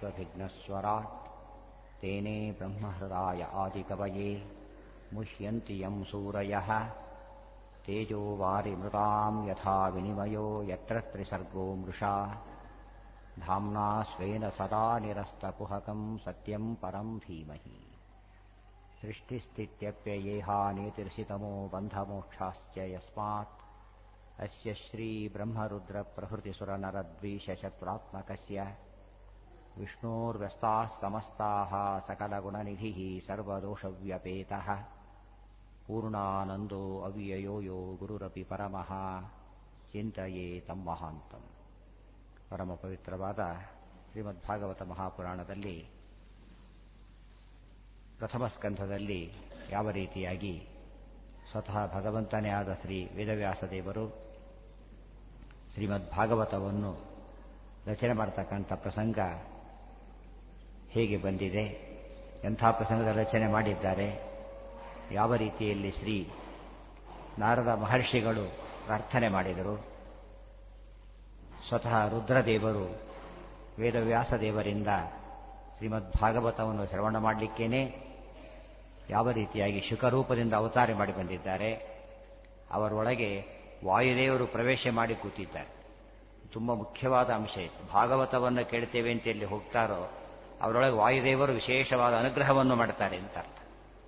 विश्वभिघ्नस्वराट् तेने ब्रह्महृदाय आदिकवये मुह्यन्ति यं सूरयः तेजो वारिमृतां यथा विनिमयो यत्र त्रिसर्गो मृषा धाम्ना स्वेन सदा निरस्तकुहकं सत्यं परं धीमहि सृष्टिस्थित्यप्ययेहानीतिर्षितमो बन्धमोक्षाश्च यस्मात् अस्य श्रीब्रह्मरुद्रप्रभृतिसुरनरद्वीषशत्रात्मकस्य विष्णोर्व्यस्ताः समस्ताः सकलगुणनिधिः सर्वदोषव्यपेतः पूर्णानन्दो अव्ययो यो ಗುರುರಪಿ ಪರಮಃ ಚಿಂತೆಯೇ ತಮ್ಮ ಮಹಾಂತಂ ಪರಮ ಪವಿತ್ರವಾದ ಶ್ರೀಮದ್ಭಾಗವತ ಮಹಾಪುರಾಣದಲ್ಲಿ ಪ್ರಥಮ ಸ್ಕಂಧದಲ್ಲಿ ಯಾವ ರೀತಿಯಾಗಿ ಸ್ವತಃ ಭಗವಂತನೇ ಆದ ಶ್ರೀ ವೇದವ್ಯಾಸ ದೇವರು ಶ್ರೀಮದ್ಭಾಗವತವನ್ನು ರಚನೆ ಮಾಡತಕ್ಕಂಥ ಪ್ರಸಂಗ ಹೇಗೆ ಬಂದಿದೆ ಎಂಥ ಪ್ರಸಂಗದ ರಚನೆ ಮಾಡಿದ್ದಾರೆ ಯಾವ ರೀತಿಯಲ್ಲಿ ಶ್ರೀ ನಾರದ ಮಹರ್ಷಿಗಳು ಪ್ರಾರ್ಥನೆ ಮಾಡಿದರು ಸ್ವತಃ ರುದ್ರದೇವರು ವೇದವ್ಯಾಸ ದೇವರಿಂದ ಶ್ರೀಮದ್ಭಾಗವತವನ್ನು ಶ್ರವಣ ಮಾಡಲಿಕ್ಕೇನೆ ಯಾವ ರೀತಿಯಾಗಿ ಶುಕರೂಪದಿಂದ ಅವತಾರ ಮಾಡಿ ಬಂದಿದ್ದಾರೆ ಅವರೊಳಗೆ ವಾಯುದೇವರು ಪ್ರವೇಶ ಮಾಡಿ ಕೂತಿದ್ದಾರೆ ತುಂಬ ಮುಖ್ಯವಾದ ಅಂಶ ಇತ್ತು ಭಾಗವತವನ್ನು ಕೇಳ್ತೇವೆ ಅಂತ ಎಲ್ಲಿ ಹೋಗ್ತಾರೋ ಅವರೊಳಗೆ ವಾಯುದೇವರು ವಿಶೇಷವಾದ ಅನುಗ್ರಹವನ್ನು ಮಾಡ್ತಾರೆ ಅಂತ ಅರ್ಥ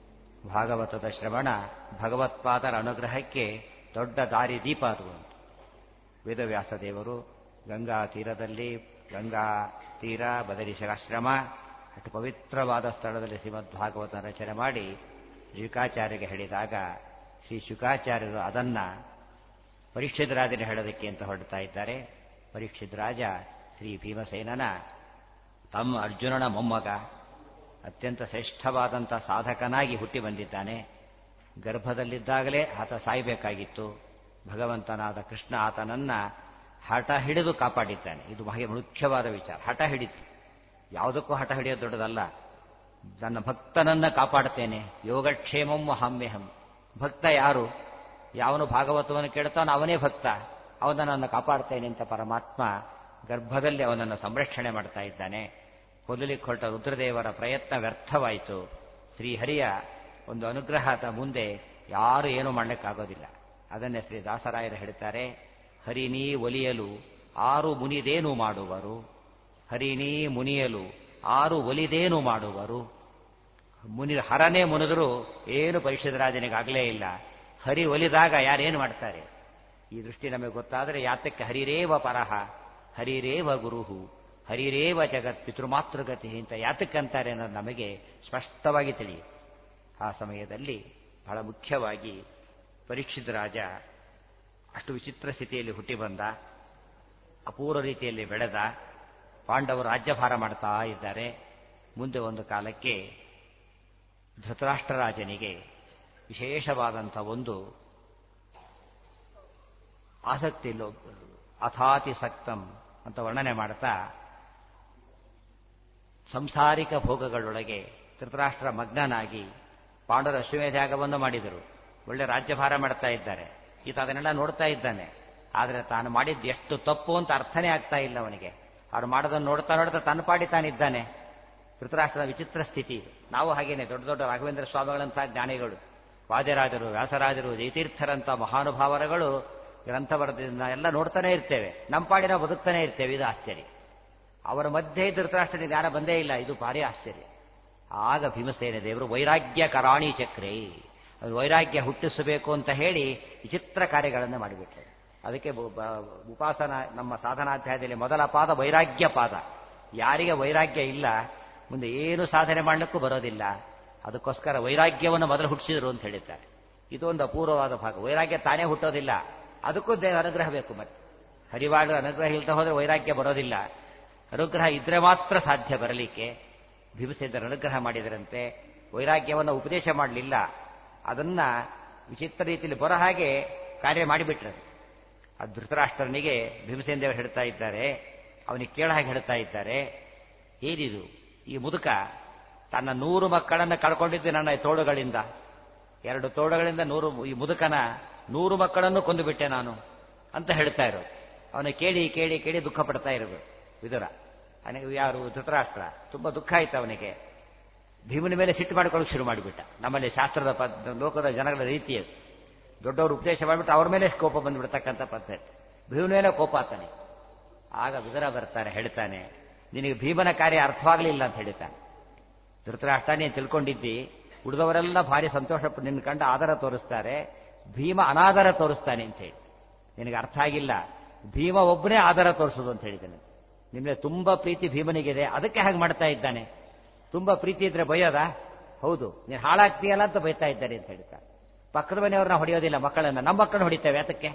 ಭಾಗವತದ ಶ್ರವಣ ಭಗವತ್ಪಾದರ ಅನುಗ್ರಹಕ್ಕೆ ದೊಡ್ಡ ದಾರಿ ದೀಪ ಅದು ಅಂತ ವೇದವ್ಯಾಸ ದೇವರು ಗಂಗಾ ತೀರದಲ್ಲಿ ಗಂಗಾ ತೀರ ಬದರೀಶರಾಶ್ರಮ ಅಷ್ಟು ಪವಿತ್ರವಾದ ಸ್ಥಳದಲ್ಲಿ ಶ್ರೀಮದ್ ಭಾಗವತ ರಚನೆ ಮಾಡಿ ಶುಕಾಚಾರ್ಯಗೆ ಹೇಳಿದಾಗ ಶ್ರೀ ಶುಕಾಚಾರ್ಯರು ಅದನ್ನ ಪರೀಕ್ಷಿತ್ ರಾಜನ ಹೇಳೋದಕ್ಕೆ ಅಂತ ಹೊರಡ್ತಾ ಇದ್ದಾರೆ ಪರೀಕ್ಷಿತ್ ರಾಜ ಶ್ರೀ ಭೀಮಸೇನನ ತಮ್ಮ ಅರ್ಜುನನ ಮೊಮ್ಮಗ ಅತ್ಯಂತ ಶ್ರೇಷ್ಠವಾದಂಥ ಸಾಧಕನಾಗಿ ಹುಟ್ಟಿ ಬಂದಿದ್ದಾನೆ ಗರ್ಭದಲ್ಲಿದ್ದಾಗಲೇ ಆತ ಸಾಯಬೇಕಾಗಿತ್ತು ಭಗವಂತನಾದ ಕೃಷ್ಣ ಆತನನ್ನ ಹಠ ಹಿಡಿದು ಕಾಪಾಡಿದ್ದಾನೆ ಇದು ಬಹಳ ಮುಖ್ಯವಾದ ವಿಚಾರ ಹಠ ಹಿಡಿತು ಯಾವುದಕ್ಕೂ ಹಠ ಹಿಡಿಯೋದು ದೊಡ್ಡದಲ್ಲ ನನ್ನ ಭಕ್ತನನ್ನ ಕಾಪಾಡ್ತೇನೆ ಯೋಗಕ್ಷೇಮಂ ಹಮ್ಯಹಂ ಭಕ್ತ ಯಾರು ಯಾವನು ಭಾಗವತವನ್ನು ಕೇಳ್ತಾನೋ ಅವನೇ ಭಕ್ತ ಅವನನ್ನು ಕಾಪಾಡ್ತೇನೆ ಅಂತ ಪರಮಾತ್ಮ ಗರ್ಭದಲ್ಲಿ ಅವನನ್ನು ಸಂರಕ್ಷಣೆ ಮಾಡ್ತಾ ಇದ್ದಾನೆ ಕೊಲ್ಲಲಿಕ್ಕೆ ಹೊರಟ ರುದ್ರದೇವರ ಪ್ರಯತ್ನ ವ್ಯರ್ಥವಾಯಿತು ಶ್ರೀಹರಿಯ ಒಂದು ಅನುಗ್ರಹದ ಮುಂದೆ ಯಾರು ಏನೂ ಮಾಡಲಿಕ್ಕಾಗೋದಿಲ್ಲ ಅದನ್ನೇ ಶ್ರೀ ದಾಸರಾಯರು ಹೇಳ್ತಾರೆ ಹರಿನೀ ಒಲಿಯಲು ಆರು ಮುನಿದೇನು ಮಾಡುವರು ಹರಿನೀ ಮುನಿಯಲು ಆರು ಒಲಿದೇನು ಮಾಡುವರು ಮುನಿ ಹರನೇ ಮುನಿದ್ರು ಏನು ಪರಿಷದರಾಜನಿಗಾಗಲೇ ಇಲ್ಲ ಹರಿ ಒಲಿದಾಗ ಯಾರೇನು ಮಾಡ್ತಾರೆ ಈ ದೃಷ್ಟಿ ನಮಗೆ ಗೊತ್ತಾದರೆ ಯಾತಕ್ಕೆ ಹರಿರೇವ ಪರಹ ಹರಿರೇವ ಗುರುಹು ಹರಿರೇವ ಜಗತ್ ಪಿತೃಮಾತೃಗತಿ ಅಂತ ಯಾತಕ್ಕಂತಾರೆ ಅನ್ನೋದು ನಮಗೆ ಸ್ಪಷ್ಟವಾಗಿ ತಿಳಿಯುತ್ತೆ ಆ ಸಮಯದಲ್ಲಿ ಬಹಳ ಮುಖ್ಯವಾಗಿ ಪರೀಕ್ಷಿತ ರಾಜ ಅಷ್ಟು ವಿಚಿತ್ರ ಸ್ಥಿತಿಯಲ್ಲಿ ಹುಟ್ಟಿ ಬಂದ ಅಪೂರ್ವ ರೀತಿಯಲ್ಲಿ ಬೆಳೆದ ಪಾಂಡವರು ರಾಜ್ಯಭಾರ ಮಾಡ್ತಾ ಇದ್ದಾರೆ ಮುಂದೆ ಒಂದು ಕಾಲಕ್ಕೆ ಧೃತರಾಷ್ಟ್ರರಾಜನಿಗೆ ವಿಶೇಷವಾದಂಥ ಒಂದು ಆಸಕ್ತಿ ಅಥಾತಿ ಸಕ್ತಂ ಅಂತ ವರ್ಣನೆ ಮಾಡ್ತಾ ಸಂಸಾರಿಕ ಭೋಗಗಳೊಳಗೆ ಧೃತರಾಷ್ಟ್ರ ಮಗ್ನನಾಗಿ ಪಾಂಡವರ ಅಶ್ವಮೇಧಾಗವನ್ನು ಮಾಡಿದರು ಒಳ್ಳೆ ರಾಜ್ಯಭಾರ ಮಾಡ್ತಾ ಇದ್ದಾರೆ ಈತ ಅದನ್ನೆಲ್ಲ ನೋಡ್ತಾ ಇದ್ದಾನೆ ಆದರೆ ತಾನು ಮಾಡಿದ್ದು ಎಷ್ಟು ತಪ್ಪು ಅಂತ ಅರ್ಥನೇ ಆಗ್ತಾ ಇಲ್ಲ ಅವನಿಗೆ ಅವ್ರು ಮಾಡೋದನ್ನು ನೋಡ್ತಾ ನೋಡ್ತಾ ತನ್ನ ಪಾಡಿ ತಾನಿದ್ದಾನೆ ಧೃತರಾಷ್ಟ್ರದ ವಿಚಿತ್ರ ಸ್ಥಿತಿ ನಾವು ಹಾಗೇನೆ ದೊಡ್ಡ ದೊಡ್ಡ ರಾಘವೇಂದ್ರ ಸ್ವಾಮಿಗಳಂತಹ ಜ್ಞಾನಿಗಳು ವಾದ್ಯರಾಜರು ವ್ಯಾಸರಾಜರು ಜಯತೀರ್ಥರಂತಹ ಮಹಾನುಭಾವರಗಳು ಗ್ರಂಥ ಬರೆದಿಂದ ಎಲ್ಲ ನೋಡ್ತಾನೆ ಇರ್ತೇವೆ ನಮ್ಮ ಪಾಡಿನ ಬದುಕ್ತಾನೆ ಇರ್ತೇವೆ ಇದು ಆಶ್ಚರ್ಯ ಅವರ ಮಧ್ಯೆ ಧೃತರಾಷ್ಟ್ರನ ಜ್ಞಾನ ಬಂದೇ ಇಲ್ಲ ಇದು ಭಾರಿ ಆಶ್ಚರ್ಯ ಆಗ ಭೀಮಸೇನ ದೇವರು ವೈರಾಗ್ಯ ಕರಾಣಿ ಚಕ್ರೇ ವೈರಾಗ್ಯ ಹುಟ್ಟಿಸಬೇಕು ಅಂತ ಹೇಳಿ ವಿಚಿತ್ರ ಕಾರ್ಯಗಳನ್ನು ಮಾಡಿಬಿಟ್ರು ಅದಕ್ಕೆ ಉಪಾಸನ ನಮ್ಮ ಸಾಧನಾಧ್ಯಾಯದಲ್ಲಿ ಮೊದಲ ಪಾದ ವೈರಾಗ್ಯ ಪಾದ ಯಾರಿಗೆ ವೈರಾಗ್ಯ ಇಲ್ಲ ಮುಂದೆ ಏನು ಸಾಧನೆ ಮಾಡಲಿಕ್ಕೂ ಬರೋದಿಲ್ಲ ಅದಕ್ಕೋಸ್ಕರ ವೈರಾಗ್ಯವನ್ನು ಮೊದಲು ಹುಟ್ಟಿಸಿದ್ರು ಅಂತ ಹೇಳಿದ್ದಾರೆ ಇದು ಒಂದು ಅಪೂರ್ವವಾದ ಭಾಗ ವೈರಾಗ್ಯ ತಾನೇ ಹುಟ್ಟೋದಿಲ್ಲ ಅದಕ್ಕೂ ದೇವ ಅನುಗ್ರಹ ಬೇಕು ಮತ್ತೆ ಹರಿವಾಳು ಅನುಗ್ರಹ ಇಲ್ಲದೆ ಹೋದ್ರೆ ವೈರಾಗ್ಯ ಬರೋದಿಲ್ಲ ಅನುಗ್ರಹ ಇದ್ರೆ ಮಾತ್ರ ಸಾಧ್ಯ ಬರಲಿಕ್ಕೆ ಭೀಮಸೇಂದ್ರ ಅನುಗ್ರಹ ಮಾಡಿದರಂತೆ ವೈರಾಗ್ಯವನ್ನು ಉಪದೇಶ ಮಾಡಲಿಲ್ಲ ಅದನ್ನ ವಿಚಿತ್ರ ರೀತಿಯಲ್ಲಿ ಬರೋ ಹಾಗೆ ಕಾರ್ಯ ಮಾಡಿಬಿಟ್ರು ಆ ಧೃತರಾಷ್ಟ್ರನಿಗೆ ಭೀಮಸೇನ ದೇವರು ಹೇಳ್ತಾ ಇದ್ದಾರೆ ಅವನಿಗೆ ಕೇಳ ಹಾಗೆ ಹೇಳ್ತಾ ಇದ್ದಾರೆ ಏನಿದು ಈ ಮುದುಕ ತನ್ನ ನೂರು ಮಕ್ಕಳನ್ನು ಕಳ್ಕೊಂಡಿದ್ದು ನನ್ನ ತೋಳುಗಳಿಂದ ಎರಡು ತೋಳುಗಳಿಂದ ನೂರು ಈ ಮುದುಕನ ನೂರು ಮಕ್ಕಳನ್ನು ಕೊಂದುಬಿಟ್ಟೆ ನಾನು ಅಂತ ಹೇಳ್ತಾ ಇರೋದು ಅವನು ಕೇಳಿ ಕೇಳಿ ಕೇಳಿ ದುಃಖ ಪಡ್ತಾ ಇರಬೇಕು ವಿದುರ ಅವನಿಗೆ ಯಾರು ಧೃತರಾಷ್ಟ್ರ ತುಂಬಾ ದುಃಖ ಆಯ್ತು ಅವನಿಗೆ ಭೀಮನ ಮೇಲೆ ಸಿಟ್ಟು ಮಾಡಿಕೊಳ್ಳೋಕೆ ಶುರು ಮಾಡಿಬಿಟ್ಟ ನಮ್ಮಲ್ಲಿ ಶಾಸ್ತ್ರದ ಪದ್ ಲೋಕದ ಜನಗಳ ರೀತಿ ಅದು ದೊಡ್ಡವರು ಉಪದೇಶ ಮಾಡಿಬಿಟ್ಟು ಅವ್ರ ಮೇಲೆ ಕೋಪ ಬಂದ್ಬಿಡ್ತಕ್ಕಂಥ ಪದ್ಧತಿ ಭೀಮನ ಮೇಲೆ ಕೋಪ ಆತಾನೆ ಆಗ ವಿದುರ ಬರ್ತಾರೆ ಹೇಳ್ತಾನೆ ನಿನಗೆ ಭೀಮನ ಕಾರ್ಯ ಅರ್ಥವಾಗಲಿಲ್ಲ ಅಂತ ಹೇಳ್ತಾನೆ ಧೃತರಾಷ್ಟ್ರ ನೀನು ತಿಳ್ಕೊಂಡಿದ್ದಿ ಉಳಿದವರೆಲ್ಲ ಭಾರಿ ಸಂತೋಷ ನಿನ್ನ ಕಂಡು ಆಧಾರ ತೋರಿಸ್ತಾರೆ ಭೀಮ ಅನಾದರ ತೋರಿಸ್ತಾನೆ ಅಂತ ಹೇಳಿ ನಿನಗೆ ಅರ್ಥ ಆಗಿಲ್ಲ ಭೀಮ ಒಬ್ಬನೇ ಆಧಾರ ತೋರಿಸೋದು ಅಂತ ಹೇಳಿದ್ದಾನೆ ನಿಮಗೆ ತುಂಬಾ ಪ್ರೀತಿ ಭೀಮನಿಗಿದೆ ಅದಕ್ಕೆ ಹಾಗೆ ಮಾಡ್ತಾ ಇದ್ದಾನೆ ತುಂಬಾ ಪ್ರೀತಿ ಇದ್ರೆ ಬೈಯೋದ ಹೌದು ನೀನು ಹಾಳಾಗ್ತೀಯಲ್ಲ ಅಂತ ಬೈತಾ ಇದ್ದಾನೆ ಅಂತ ಹೇಳ್ತಾರೆ ಪಕ್ಕದ ಮನೆಯವ್ರನ್ನ ಹೊಡೆಯೋದಿಲ್ಲ ಮಕ್ಕಳನ್ನ ನಮ್ಮ ಮಕ್ಕಳನ್ನ ಹೊಡಿತೇವೆ ಯಾತಕ್ಕೆ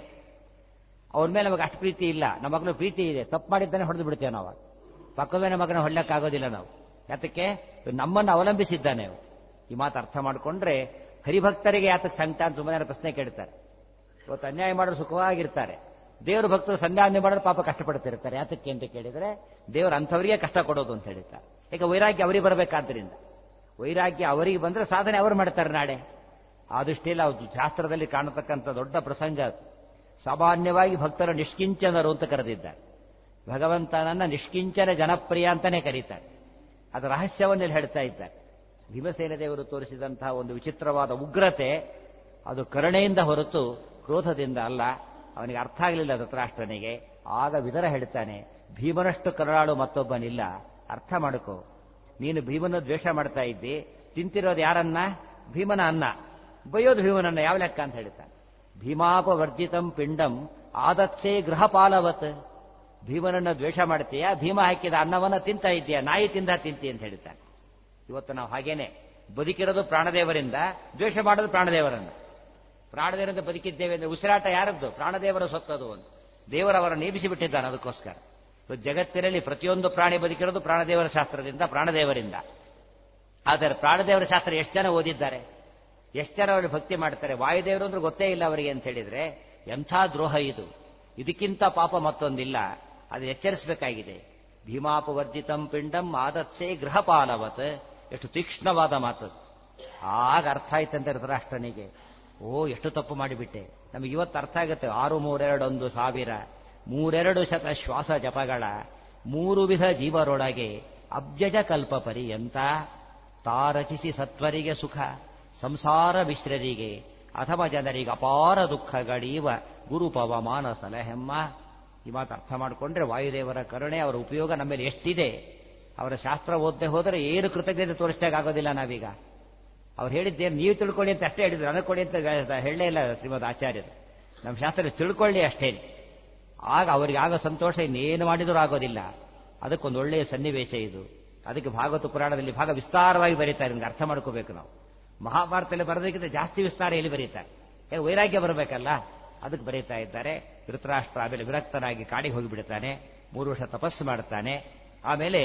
ಅವ್ರ ಮೇಲೆ ನಮಗೆ ಅಷ್ಟು ಪ್ರೀತಿ ಇಲ್ಲ ನಮ್ಮ ಮಗನ ಪ್ರೀತಿ ಇದೆ ತಪ್ಪು ಮಾಡಿದ್ದಾನೆ ಹೊಡೆದು ಬಿಡ್ತೇವೆ ನಾವು ಪಕ್ಕದ ಮನೆ ಮಗನ ಹೊಡ್ಲಕ್ಕಾಗೋದಿಲ್ಲ ನಾವು ಯಾತಕ್ಕೆ ನಮ್ಮನ್ನು ಅವಲಂಬಿಸಿದ್ದಾನೆ ಅವು. ಈ ಮಾತು ಅರ್ಥ ಮಾಡಿಕೊಂಡ್ರೆ ಹರಿಭಕ್ತರಿಗೆ ಯಾತಕ್ಕೆ ಸಂಕಟ ಅಂತ ತುಂಬಾ ಜನ ಪ್ರಶ್ನೆ ಕೇಳ್ತಾರೆ ಇವತ್ತು ಅನ್ಯಾಯ ಮಾಡೋರು ಸುಖವಾಗಿರ್ತಾರೆ ದೇವರ ಭಕ್ತರು ಸಂಧ್ಯಾವಂದನೆ ಮಾಡೋರು ಪಾಪ ಕಷ್ಟಪಡ್ತಿರ್ತಾರೆ ಯಾತಕ್ಕೆ ಅಂತ ಕೇಳಿದ್ರೆ ದೇವರು ಅಂಥವರಿಗೆ ಕಷ್ಟ ಕೊಡೋದು ಅಂತ ಹೇಳ್ತಾರೆ ಈಗ ವೈರಾಗ್ಯ ಅವರಿಗೆ ಬರಬೇಕಾದ್ರಿಂದ ವೈರಾಗ್ಯ ಅವರಿಗೆ ಬಂದ್ರೆ ಸಾಧನೆ ಅವರು ಮಾಡ್ತಾರೆ ನಾಳೆ ಆ ದೃಷ್ಟಿಯಲ್ಲಿ ಅದು ಶಾಸ್ತ್ರದಲ್ಲಿ ಕಾಣತಕ್ಕಂಥ ದೊಡ್ಡ ಪ್ರಸಂಗ ಅದು. ಸಾಮಾನ್ಯವಾಗಿ ಭಕ್ತರು ನಿಷ್ಕಿಂಚನರು ಅಂತ ಕರೆದಿದ್ದಾರೆ ಭಗವಂತನನ್ನ ನಿಷ್ಕಿಂಚನ ಜನಪ್ರಿಯ ಅಂತಾನೆ ಕರೀತಾರೆ ಅದರ ರಹಸ್ಯವನ್ನು ಇಲ್ಲಿ ಹೇಳ್ತಾ ಇದ್ದಾರೆ ಭೀಮಸೇನ ದೇವರು ತೋರಿಸಿದಂತಹ ಒಂದು ವಿಚಿತ್ರವಾದ ಉಗ್ರತೆ ಅದು ಕರುಣೆಯಿಂದ ಹೊರತು ಕ್ರೋಧದಿಂದ ಅಲ್ಲ ಅವನಿಗೆ ಅರ್ಥ ಆಗಲಿಲ್ಲ ಧೃತರಾಷ್ಟ್ರನಿಗೆ ಆಗ ವಿದರ ಹೇಳ್ತಾನೆ ಭೀಮನಷ್ಟು ಕರುಣಾಳು ಮತ್ತೊಬ್ಬನಿಲ್ಲ ಅರ್ಥ ಮಾಡಿಕೋ ನೀನು ಭೀಮನ ದ್ವೇಷ ಮಾಡ್ತಾ ಇದ್ದಿ ತಿಂತಿರೋದು ಯಾರನ್ನ ಭೀಮನ ಅನ್ನ ಬೈಯೋದು ಭೀಮನನ್ನ ಯಾವ ಲೆಕ್ಕ ಅಂತ ಹೇಳ್ತಾನೆ ಭೀಮಾಪವರ್ಜಿತಂ ಪಿಂಡಂ ಆದತ್ಸೇ ಗೃಹಪಾಲವತ್ ಭೀಮನನ್ನ ದ್ವೇಷ ಮಾಡ್ತೀಯಾ ಭೀಮ ಹಾಕಿದ ಅನ್ನವನ್ನ ತಿಂತಾ ಇದ್ದೀಯಾ ನಾಯಿ ತಿಂದ ತಿಂತಿ ಅಂತ ಹೇಳ್ತಾನೆ ಇವತ್ತು ನಾವು ಹಾಗೇನೆ ಬದುಕಿರೋದು ಪ್ರಾಣದೇವರಿಂದ ದ್ವೇಷ ಮಾಡೋದು ಪ್ರಾಣದೇವರನ್ನ ಪ್ರಾಣದೇವರಿಂದ ಬದುಕಿದ್ದೇವೆ ಅಂದ್ರೆ ಉಸಿರಾಟ ಯಾರದ್ದು ಪ್ರಾಣದೇವರ ಸೊತ್ತದು ಅಂತ ದೇವರವರ ನೇಮಿಸಿ ಬಿಟ್ಟಿದ್ದಾನೆ ಅದಕ್ಕೋಸ್ಕರ ಇವತ್ತು ಜಗತ್ತಿನಲ್ಲಿ ಪ್ರತಿಯೊಂದು ಪ್ರಾಣಿ ಬದುಕಿರೋದು ಪ್ರಾಣದೇವರ ಶಾಸ್ತ್ರದಿಂದ ಪ್ರಾಣದೇವರಿಂದ ಆದರೆ ಪ್ರಾಣದೇವರ ಶಾಸ್ತ್ರ ಎಷ್ಟು ಜನ ಓದಿದ್ದಾರೆ ಎಷ್ಟು ಜನ ಅವರು ಭಕ್ತಿ ಮಾಡ್ತಾರೆ ವಾಯುದೇವರು ಅಂದ್ರೆ ಗೊತ್ತೇ ಇಲ್ಲ ಅವರಿಗೆ ಅಂತ ಹೇಳಿದ್ರೆ ಎಂಥ ದ್ರೋಹ ಇದು ಇದಕ್ಕಿಂತ ಪಾಪ ಮತ್ತೊಂದಿಲ್ಲ ಅದು ಎಚ್ಚರಿಸಬೇಕಾಗಿದೆ ಭೀಮಾಪವರ್ಜಿತಂ ಪಿಂಡಂ ಆದತ್ಸೆ ಗೃಹಪಾಲವತ್ ಎಷ್ಟು ತೀಕ್ಷ್ಣವಾದ ಮಾತು ಆಗ ಅರ್ಥ ಆಯ್ತಂತೆ ಧೃತರಾಷ್ಟ್ರನಿಗೆ ಓ ಎಷ್ಟು ತಪ್ಪು ಮಾಡಿಬಿಟ್ಟೆ ನಮಗೆ ಇವತ್ತು ಅರ್ಥ ಆಗುತ್ತೆ ಆರು ಮೂರೆರಡೊಂದು ಸಾವಿರ ಮೂರೆರಡು ಶತ ಶ್ವಾಸ ಜಪಗಳ ಮೂರು ವಿಧ ಜೀವರೊಳಗೆ ಅಬ್ಜಜ ಕಲ್ಪ ಪರ್ಯಂತ ತಾ ರಚಿಸಿ ಸತ್ವರಿಗೆ ಸುಖ ಸಂಸಾರ ಮಿಶ್ರರಿಗೆ ಅಥವಾ ಜನರಿಗೆ ಅಪಾರ ದುಃಖಗಳೀವ ಗುರು ಪವಮಾನ ಸಲಹೆಮ್ಮ ಈ ಮಾತು ಅರ್ಥ ಮಾಡಿಕೊಂಡ್ರೆ ವಾಯುದೇವರ ಕರುಣೆ ಅವರ ಉಪಯೋಗ ನಮ್ಮ ಮೇಲೆ ಎಷ್ಟಿದೆ ಅವರ ಶಾಸ್ತ್ರ ಓದದೆ ಹೋದರೆ ಏನು ಕೃತಜ್ಞತೆ ತೋರಿಸಿದಾಗ ಆಗೋದಿಲ್ಲ ನಾವೀಗ ಅವ್ರು ಹೇಳಿದ್ದೇನು ನೀವು ತಿಳ್ಕೊಳ್ಳಿ ಅಂತ ಅಷ್ಟೇ ಹೇಳಿದ್ರು ನನಗೆ ಕೊಡಿ ಅಂತ ಹೇಳಲೇ ಇಲ್ಲ ಶ್ರೀಮದ್ ಆಚಾರ್ಯರು ನಮ್ಮ ಶಾಸ್ತ್ರ ತಿಳ್ಕೊಳ್ಳಿ ಅಷ್ಟೇ ಆಗ ಅವರಿಗೆ ಆಗೋ ಸಂತೋಷ ಇನ್ನೇನು ಮಾಡಿದರೂ ಆಗೋದಿಲ್ಲ ಅದಕ್ಕೊಂದು ಒಳ್ಳೆಯ ಸನ್ನಿವೇಶ ಇದು ಅದಕ್ಕೆ ಭಾಗವತ ಪುರಾಣದಲ್ಲಿ ಭಾಗ ವಿಸ್ತಾರವಾಗಿ ಬರೀತಾರೆ ನಿಮ್ಗೆ ಅರ್ಥ ಮಾಡ್ಕೋಬೇಕು ನಾವು ಮಹಾಭಾರತದಲ್ಲಿ ಬರೋದಕ್ಕಿಂತ ಜಾಸ್ತಿ ವಿಸ್ತಾರ ಎಲ್ಲಿ ಬರೀತಾರೆ ಯಾಕೆ ವೈರಾಗ್ಯ ಬರಬೇಕಲ್ಲ ಅದಕ್ಕೆ ಬರೀತಾ ಇದ್ದಾರೆ ಧೃತರಾಷ್ಟ್ರ ಆಮೇಲೆ ವಿರಕ್ತನಾಗಿ ಕಾಡಿಗೆ ಹೋಗಿಬಿಡ್ತಾನೆ ಮೂರು ವರ್ಷ ತಪಸ್ಸು ಮಾಡ್ತಾನೆ ಆಮೇಲೆ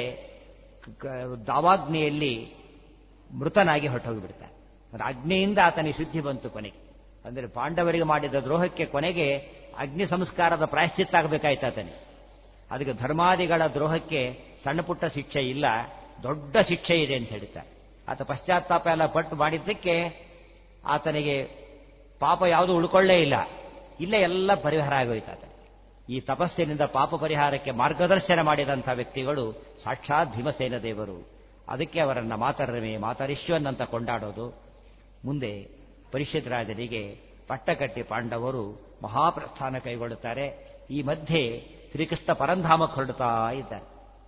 ದಾವಾಗ್ನಿಯಲ್ಲಿ ಮೃತನಾಗಿ ಹೊರಟೋಗಿಬಿಡ್ತಾನೆ ಅದು ಅಗ್ನಿಯಿಂದ ಆತನಿಗೆ ಸಿದ್ಧಿ ಬಂತು ಕೊನೆಗೆ ಅಂದರೆ ಪಾಂಡವರಿಗೆ ಮಾಡಿದ ದ್ರೋಹಕ್ಕೆ ಕೊನೆಗೆ ಅಗ್ನಿ ಸಂಸ್ಕಾರದ ಪ್ರಾಯಶ್ಚಿತ್ತ ಆಗಬೇಕಾಯ್ತು ಆತನಿಗೆ ಅದಕ್ಕೆ ಧರ್ಮಾದಿಗಳ ದ್ರೋಹಕ್ಕೆ ಸಣ್ಣ ಪುಟ್ಟ ಶಿಕ್ಷೆ ಇಲ್ಲ ದೊಡ್ಡ ಶಿಕ್ಷೆ ಇದೆ ಅಂತ ಹೇಳ್ತಾರೆ ಆತ ಪಶ್ಚಾತ್ತಾಪ ಎಲ್ಲ ಪಟ್ಟು ಮಾಡಿದ್ದಕ್ಕೆ ಆತನಿಗೆ ಪಾಪ ಯಾವುದು ಉಳ್ಕೊಳ್ಳೇ ಇಲ್ಲ ಇಲ್ಲೇ ಎಲ್ಲ ಪರಿಹಾರ ಆಗೋಯ್ತು ಆತ ಈ ತಪಸ್ಸಿನಿಂದ ಪಾಪ ಪರಿಹಾರಕ್ಕೆ ಮಾರ್ಗದರ್ಶನ ಮಾಡಿದಂಥ ವ್ಯಕ್ತಿಗಳು ಸಾಕ್ಷಾತ್ ಭೀಮಸೇನ ದೇವರು ಅದಕ್ಕೆ ಅವರನ್ನ ಮಾತರಮೆ ಮಾತರಿಶ್ವನ್ ಅಂತ ಕೊಂಡಾಡೋದು ಮುಂದೆ ಪರಿಷತ್ ರಾಜನಿಗೆ ಪಟ್ಟಕಟ್ಟಿ ಪಾಂಡವರು ಮಹಾಪ್ರಸ್ಥಾನ ಕೈಗೊಳ್ಳುತ್ತಾರೆ ಈ ಮಧ್ಯೆ ಶ್ರೀಕೃಷ್ಣ ಪರಂಧಾಮಕ್ಕೆ ಹೊರಡ್ತಾ ಇದ್ದಾರೆ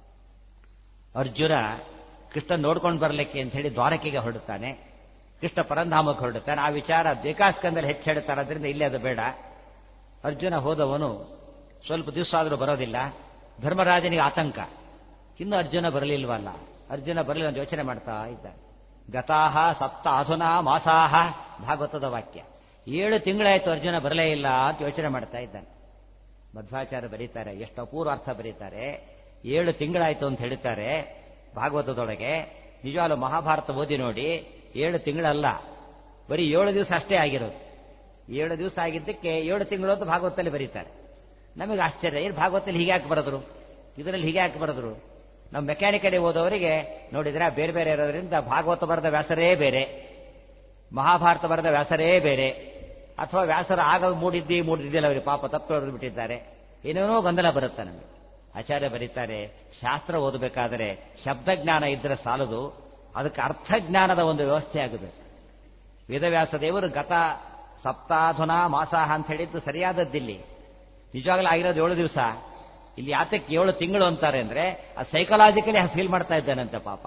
ಅರ್ಜುನ ಕೃಷ್ಣ ನೋಡ್ಕೊಂಡು ಬರಲಿಕ್ಕೆ ಅಂತ ಹೇಳಿ ದ್ವಾರಕೆಗೆ ಹೊರಡುತ್ತಾನೆ ಕೃಷ್ಣ ಪರಂಧಾಮಕ್ಕೆ ಹೊರಡುತ್ತಾನೆ ಆ ವಿಚಾರ ಬೇಕಾಸ್ಕಂದಲ್ಲಿ ಹೆಚ್ಚು ಹೇಳ್ತಾರೆ ಅದರಿಂದ ಇಲ್ಲೇ ಅದು ಬೇಡ ಅರ್ಜುನ ಹೋದವನು ಸ್ವಲ್ಪ ದಿವಸ ಆದರೂ ಬರೋದಿಲ್ಲ ಧರ್ಮರಾಜನಿಗೆ ಆತಂಕ ಇನ್ನು ಅರ್ಜುನ ಬರಲಿಲ್ವಲ್ಲ ಅರ್ಜುನ ಬರಲಿಲ್ಲ ಅಂತ ಯೋಚನೆ ಮಾಡ್ತಾ ಇದ್ದ ಗತಾಹ ಸಪ್ತ ಅಧುನಾ ಮಾಸಾಹ ಭಾಗವತದ ವಾಕ್ಯ ಏಳು ತಿಂಗಳಾಯ್ತು ಅರ್ಜುನ ಬರಲೇ ಇಲ್ಲ ಅಂತ ಯೋಚನೆ ಮಾಡ್ತಾ ಇದ್ದಾನೆ ಮಧ್ವಾಚಾರ್ಯ ಬರೀತಾರೆ ಎಷ್ಟು ಅಪೂರ್ವ ಅರ್ಥ ಬರೀತಾರೆ ಏಳು ತಿಂಗಳಾಯ್ತು ಅಂತ ಹೇಳ್ತಾರೆ ಭಾಗವತದೊಳಗೆ ನಿಜವಾಗ್ಲೂ ಮಹಾಭಾರತ ಓದಿ ನೋಡಿ ಏಳು ತಿಂಗಳಲ್ಲ ಬರೀ ಏಳು ದಿವಸ ಅಷ್ಟೇ ಆಗಿರೋದು ಏಳು ದಿವಸ ಆಗಿದ್ದಕ್ಕೆ ಏಳು ತಿಂಗಳು ಅಂತ ಭಾಗವತದಲ್ಲಿ ಬರೀತಾರೆ ನಮಗೆ ಆಶ್ಚರ್ಯ ಏನು ಭಾಗವತದಲ್ಲಿ ಹೀಗೆ ಯಾಕೆ ಬರೆದ್ರು ಇದರಲ್ಲಿ ಹೀಗೆ ಯಾಕೆ ಬರೆದ್ರು ನಮ್ಮ ಮೆಕ್ಯಾನಿಕಲಿ ಓದೋರಿಗೆ ನೋಡಿದ್ರೆ ಬೇರೆ ಬೇರೆ ಇರೋದ್ರಿಂದ ಭಾಗವತ ಬರೆದ ವ್ಯಾಸರೇ ಬೇರೆ ಮಹಾಭಾರತ ಬರೆದ ವ್ಯಾಸರೇ ಬೇರೆ ಅಥವಾ ವ್ಯಾಸರ ಆಗ ಮೂಡಿದ್ದಿ ಮೂಡಿದ್ದಿಲ್ಲ ಅವರಿಗೆ ಪಾಪ ತಪ್ಪು ಹೊಡೆದು ಬಿಟ್ಟಿದ್ದಾರೆ ಏನೇನೋ ಗೊಂದಲ ಬರುತ್ತೆ ನಮಗೆ ಆಚಾರ್ಯ ಬರೀತಾರೆ ಶಾಸ್ತ್ರ ಓದಬೇಕಾದರೆ ಶಬ್ದಜ್ಞಾನ ಇದ್ರೆ ಸಾಲದು ಅದಕ್ಕೆ ಅರ್ಥಜ್ಞಾನದ ಒಂದು ವ್ಯವಸ್ಥೆ ಆಗಬೇಕು ವೇದವ್ಯಾಸ ದೇವರು ಗತ ಸಪ್ತಾಧುನ ಮಾಸಾಹ ಅಂತ ಹೇಳಿದ್ದು ಸರಿಯಾದದ್ದಿಲ್ಲಿ ನಿಜವಾಗ್ಲೂ ಆಗಿರೋದು ಏಳು ದಿವಸ ಇಲ್ಲಿ ಯಾತಕ್ಕೆ ಏಳು ತಿಂಗಳು ಅಂತಾರೆ ಅಂದ್ರೆ ಆ ಸೈಕಲಾಜಿಕಲಿ ಫೀಲ್ ಮಾಡ್ತಾ ಇದ್ದಾನಂತೆ ಪಾಪ